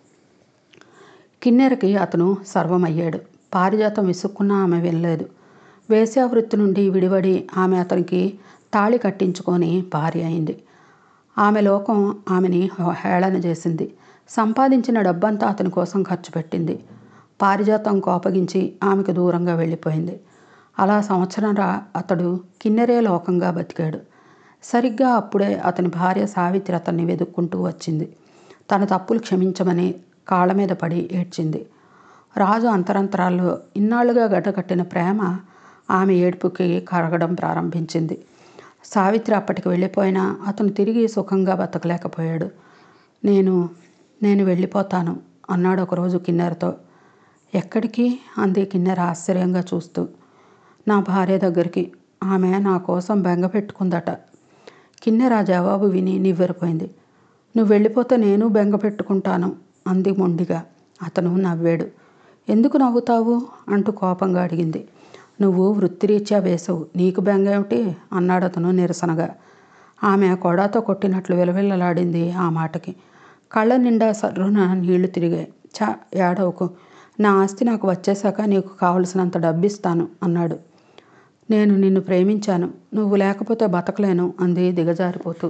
కిన్నెరకి అతను సర్వమయ్యాడు పారిజాతం విసుక్కున్నా ఆమె వెళ్ళలేదు వేశ్యావృత్తి నుండి విడివడి ఆమె అతనికి తాళి కట్టించుకొని భార్య అయింది ఆమె లోకం ఆమెని హేళన చేసింది సంపాదించిన డబ్బంతా అతని కోసం ఖర్చు పెట్టింది పారిజాతం కోపగించి ఆమెకు దూరంగా వెళ్ళిపోయింది అలా సంవత్సరంరా అతడు కిన్నెరే లోకంగా బతికాడు సరిగ్గా అప్పుడే అతని భార్య సావిత్రి అతన్ని వెతుక్కుంటూ వచ్చింది తన తప్పులు క్షమించమని కాళ్ళ మీద పడి ఏడ్చింది రాజు అంతరంతరాల్లో ఇన్నాళ్లుగా గడ్డకట్టిన ప్రేమ ఆమె ఏడుపుకి కరగడం ప్రారంభించింది సావిత్రి అప్పటికి వెళ్ళిపోయినా అతను తిరిగి సుఖంగా బతకలేకపోయాడు నేను నేను వెళ్ళిపోతాను అన్నాడు ఒకరోజు కిన్నెరతో ఎక్కడికి అంది కిన్నెర ఆశ్చర్యంగా చూస్తూ నా భార్య దగ్గరికి ఆమె నా కోసం బెంగ పెట్టుకుందట కిన్నెర ఆ జవాబు విని నివ్వెరపోయింది నువ్వు వెళ్ళిపోతే నేను బెంగ పెట్టుకుంటాను అంది మొండిగా అతను నవ్వాడు ఎందుకు నవ్వుతావు అంటూ కోపంగా అడిగింది నువ్వు వృత్తిరీత్యా వేసవు నీకు బెంగ ఏమిటి అన్నాడు అతను నిరసనగా ఆమె కొడాతో కొట్టినట్లు విలవిల్లలాడింది ఆ మాటకి కళ్ళ నిండా సర్రున నీళ్లు తిరిగాయి చా ఏడవకు నా ఆస్తి నాకు వచ్చేశాక నీకు కావలసినంత డబ్బిస్తాను అన్నాడు నేను నిన్ను ప్రేమించాను నువ్వు లేకపోతే బతకలేను అంది దిగజారిపోతూ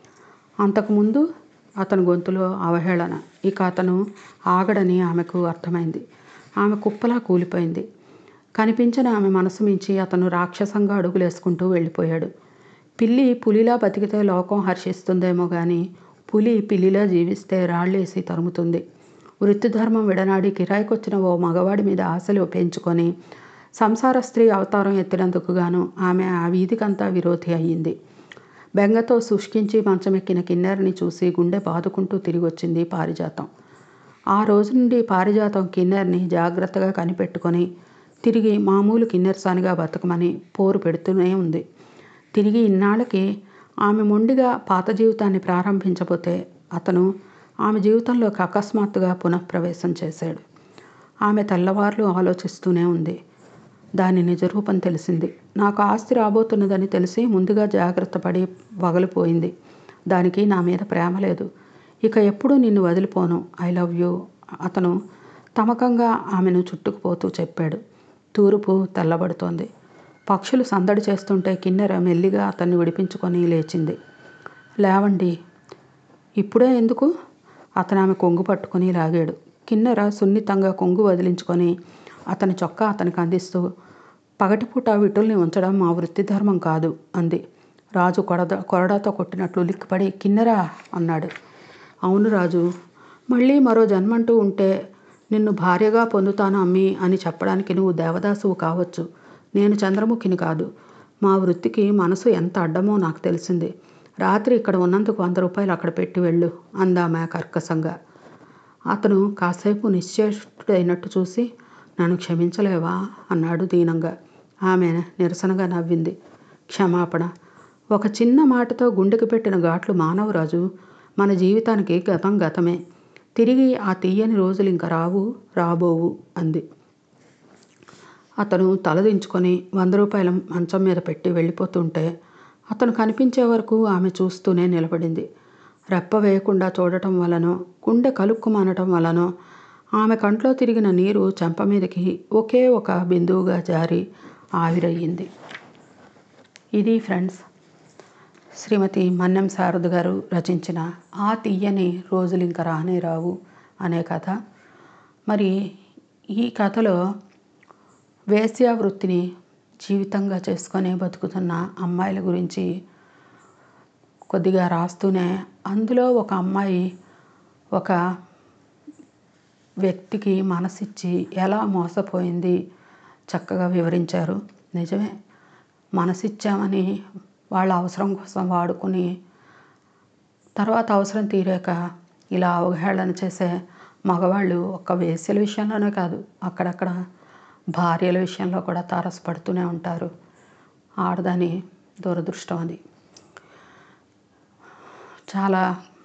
అంతకుముందు అతని గొంతులో అవహేళన ఇక అతను ఆగడని ఆమెకు అర్థమైంది ఆమె కుప్పలా కూలిపోయింది కనిపించిన ఆమె మనసు మించి అతను రాక్షసంగా అడుగులేసుకుంటూ వెళ్ళిపోయాడు పిల్లి పులిలా బతికితే లోకం హర్షిస్తుందేమో కానీ పులి పిల్లిలా జీవిస్తే రాళ్ళేసి తరుముతుంది వృత్తి ధర్మం విడనాడి కిరాయికొచ్చిన ఓ మగవాడి మీద ఆశలు పెంచుకొని సంసార స్త్రీ అవతారం ఎత్తినందుకు గాను ఆమె ఆ వీధికంతా విరోధి అయ్యింది బెంగతో శుష్కించి మంచమెక్కిన కిన్నెరని చూసి గుండె బాదుకుంటూ తిరిగి వచ్చింది పారిజాతం ఆ రోజు నుండి పారిజాతం కిన్నెర్ని జాగ్రత్తగా కనిపెట్టుకొని తిరిగి మామూలు కిన్నెరసానిగా బతకమని పోరు పెడుతూనే ఉంది తిరిగి ఇన్నాళ్ళకి ఆమె మొండిగా పాత జీవితాన్ని ప్రారంభించబోతే అతను ఆమె జీవితంలోకి అకస్మాత్తుగా పునఃప్రవేశం చేశాడు ఆమె తెల్లవార్లు ఆలోచిస్తూనే ఉంది దాని నిజరూపం తెలిసింది నాకు ఆస్తి రాబోతున్నదని తెలిసి ముందుగా జాగ్రత్త పడి వగలిపోయింది దానికి నా మీద ప్రేమ లేదు ఇక ఎప్పుడూ నిన్ను వదిలిపోను ఐ లవ్ యూ అతను తమకంగా ఆమెను చుట్టుకుపోతూ చెప్పాడు తూర్పు తెల్లబడుతోంది పక్షులు సందడి చేస్తుంటే కిన్నెర మెల్లిగా అతన్ని విడిపించుకొని లేచింది లేవండి ఇప్పుడే ఎందుకు అతను ఆమె కొంగు పట్టుకొని లాగాడు కిన్నెర సున్నితంగా కొంగు వదిలించుకొని అతని చొక్కా అతనికి అందిస్తూ పగటిపూట విటుల్ని ఉంచడం మా వృత్తి ధర్మం కాదు అంది రాజు కొరద కొరడాతో కొట్టినట్లు లిక్కిపడి కిన్నెరా అన్నాడు అవును రాజు మళ్ళీ మరో జన్మంటూ ఉంటే నిన్ను భార్యగా పొందుతాను అమ్మి అని చెప్పడానికి నువ్వు దేవదాసువు కావచ్చు నేను చంద్రముఖిని కాదు మా వృత్తికి మనసు ఎంత అడ్డమో నాకు తెలిసింది రాత్రి ఇక్కడ ఉన్నందుకు వంద రూపాయలు అక్కడ పెట్టి వెళ్ళు అందామె కర్కశంగా అతను కాసేపు నిశ్చేష్టుడైనట్టు చూసి నన్ను క్షమించలేవా అన్నాడు దీనంగా ఆమె నిరసనగా నవ్వింది క్షమాపణ ఒక చిన్న మాటతో గుండెకి పెట్టిన ఘాట్లు మానవరాజు మన జీవితానికి గతం గతమే తిరిగి ఆ తీయని రోజులు ఇంకా రావు రాబోవు అంది అతను తలదించుకొని వంద రూపాయల మంచం మీద పెట్టి వెళ్ళిపోతుంటే అతను కనిపించే వరకు ఆమె చూస్తూనే నిలబడింది రెప్ప వేయకుండా చూడటం వలనో గుండె కలుక్కుమనటం వలనో ఆమె కంట్లో తిరిగిన నీరు చెంప మీదకి ఒకే ఒక బిందువుగా జారి ఆవిరయ్యింది ఇది ఫ్రెండ్స్ శ్రీమతి మన్నెం శారద గారు రచించిన ఆ తీయని రోజులు ఇంకా రానే రావు అనే కథ మరి ఈ కథలో వేశ్యా వృత్తిని జీవితంగా చేసుకొని బతుకుతున్న అమ్మాయిల గురించి కొద్దిగా రాస్తూనే అందులో ఒక అమ్మాయి ఒక వ్యక్తికి మనసిచ్చి ఎలా మోసపోయింది చక్కగా వివరించారు నిజమే మనసిచ్చామని వాళ్ళ అవసరం కోసం వాడుకుని తర్వాత అవసరం తీరాక ఇలా అవహేళన చేసే మగవాళ్ళు ఒక్క వేశ్యల విషయంలోనే కాదు అక్కడక్కడ భార్యల విషయంలో కూడా తారసపడుతూనే ఉంటారు ఆడదాని దురదృష్టం అది చాలా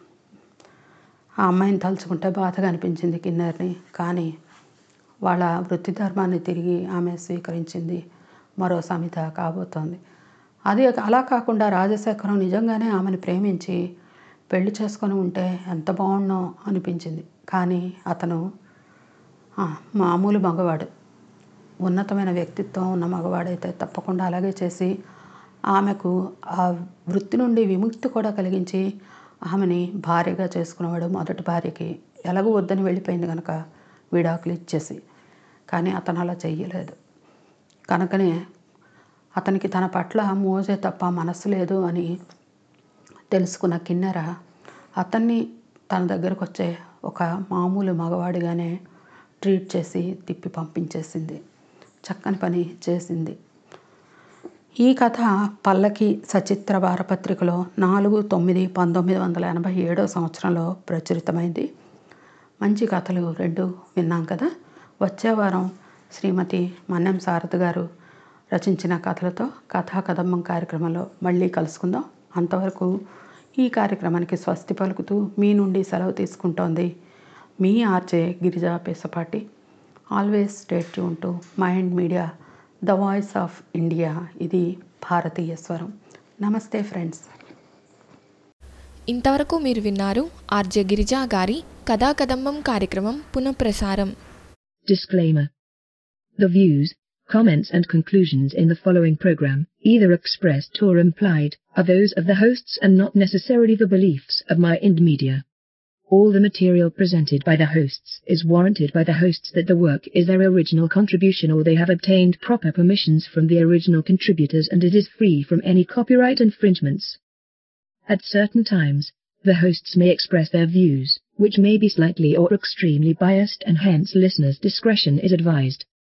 ఆ అమ్మాయిని తలుచుకుంటే బాధగా అనిపించింది కిన్నెర్ని కానీ వాళ్ళ వృత్తి ధర్మాన్ని తిరిగి ఆమె స్వీకరించింది మరో సమిత కాబోతోంది అది అలా కాకుండా రాజశేఖరం నిజంగానే ఆమెను ప్రేమించి పెళ్లి చేసుకొని ఉంటే ఎంత బాగుండో అనిపించింది కానీ అతను ఆ, మామూలు మగవాడు ఉన్నతమైన వ్యక్తిత్వం ఉన్న మగవాడైతే తప్పకుండా అలాగే చేసి ఆమెకు ఆ వృత్తి నుండి విముక్తి కూడా కలిగించి ఆమెని భార్యగా చేసుకునేవాడు మొదటి భార్యకి ఎలాగో వద్దని వెళ్ళిపోయింది కనుక విడాకులు ఇచ్చేసి కానీ అతను అలా చెయ్యలేదు కనుకనే అతనికి తన పట్ల మోజే తప్ప మనస్సు లేదు అని తెలుసుకున్న కిన్నెర అతన్ని తన దగ్గరకు వచ్చే ఒక మామూలు మగవాడిగానే ట్రీట్ చేసి తిప్పి పంపించేసింది చక్కని పని చేసింది ఈ కథ పల్లకి సచిత్ర వారపత్రికలో నాలుగు తొమ్మిది పంతొమ్మిది వందల ఎనభై ఏడో సంవత్సరంలో ప్రచురితమైంది మంచి కథలు రెండు విన్నాం కదా వచ్చే వారం శ్రీమతి మన్నెం శారద గారు రచించిన కథలతో కథా కదంబం కార్యక్రమంలో మళ్ళీ కలుసుకుందాం అంతవరకు ఈ కార్యక్రమానికి స్వస్తి పలుకుతూ మీ నుండి సెలవు తీసుకుంటోంది మీ RJ Girija Pesapati always stay tuned to mind media the voice of India ఇది భారతీయ స్వరం నమస్తే ఫ్రెండ్స్ ఇంతవరకు మీరు విన్నారు ఆర్జే గిరిజా గారి కథా కదంబం కార్యక్రమం పునఃప్రసారం Disclaimer. The views, comments and conclusions in the following program, either expressed or implied, are those of the hosts and not necessarily the beliefs of my Ind Media. All the material presented by the hosts is warranted by the hosts that the work is their original contribution or they have obtained proper permissions from the original contributors and it is free from any copyright infringements. At certain times, the hosts may express their views, which may be slightly or extremely biased and hence listeners' discretion is advised.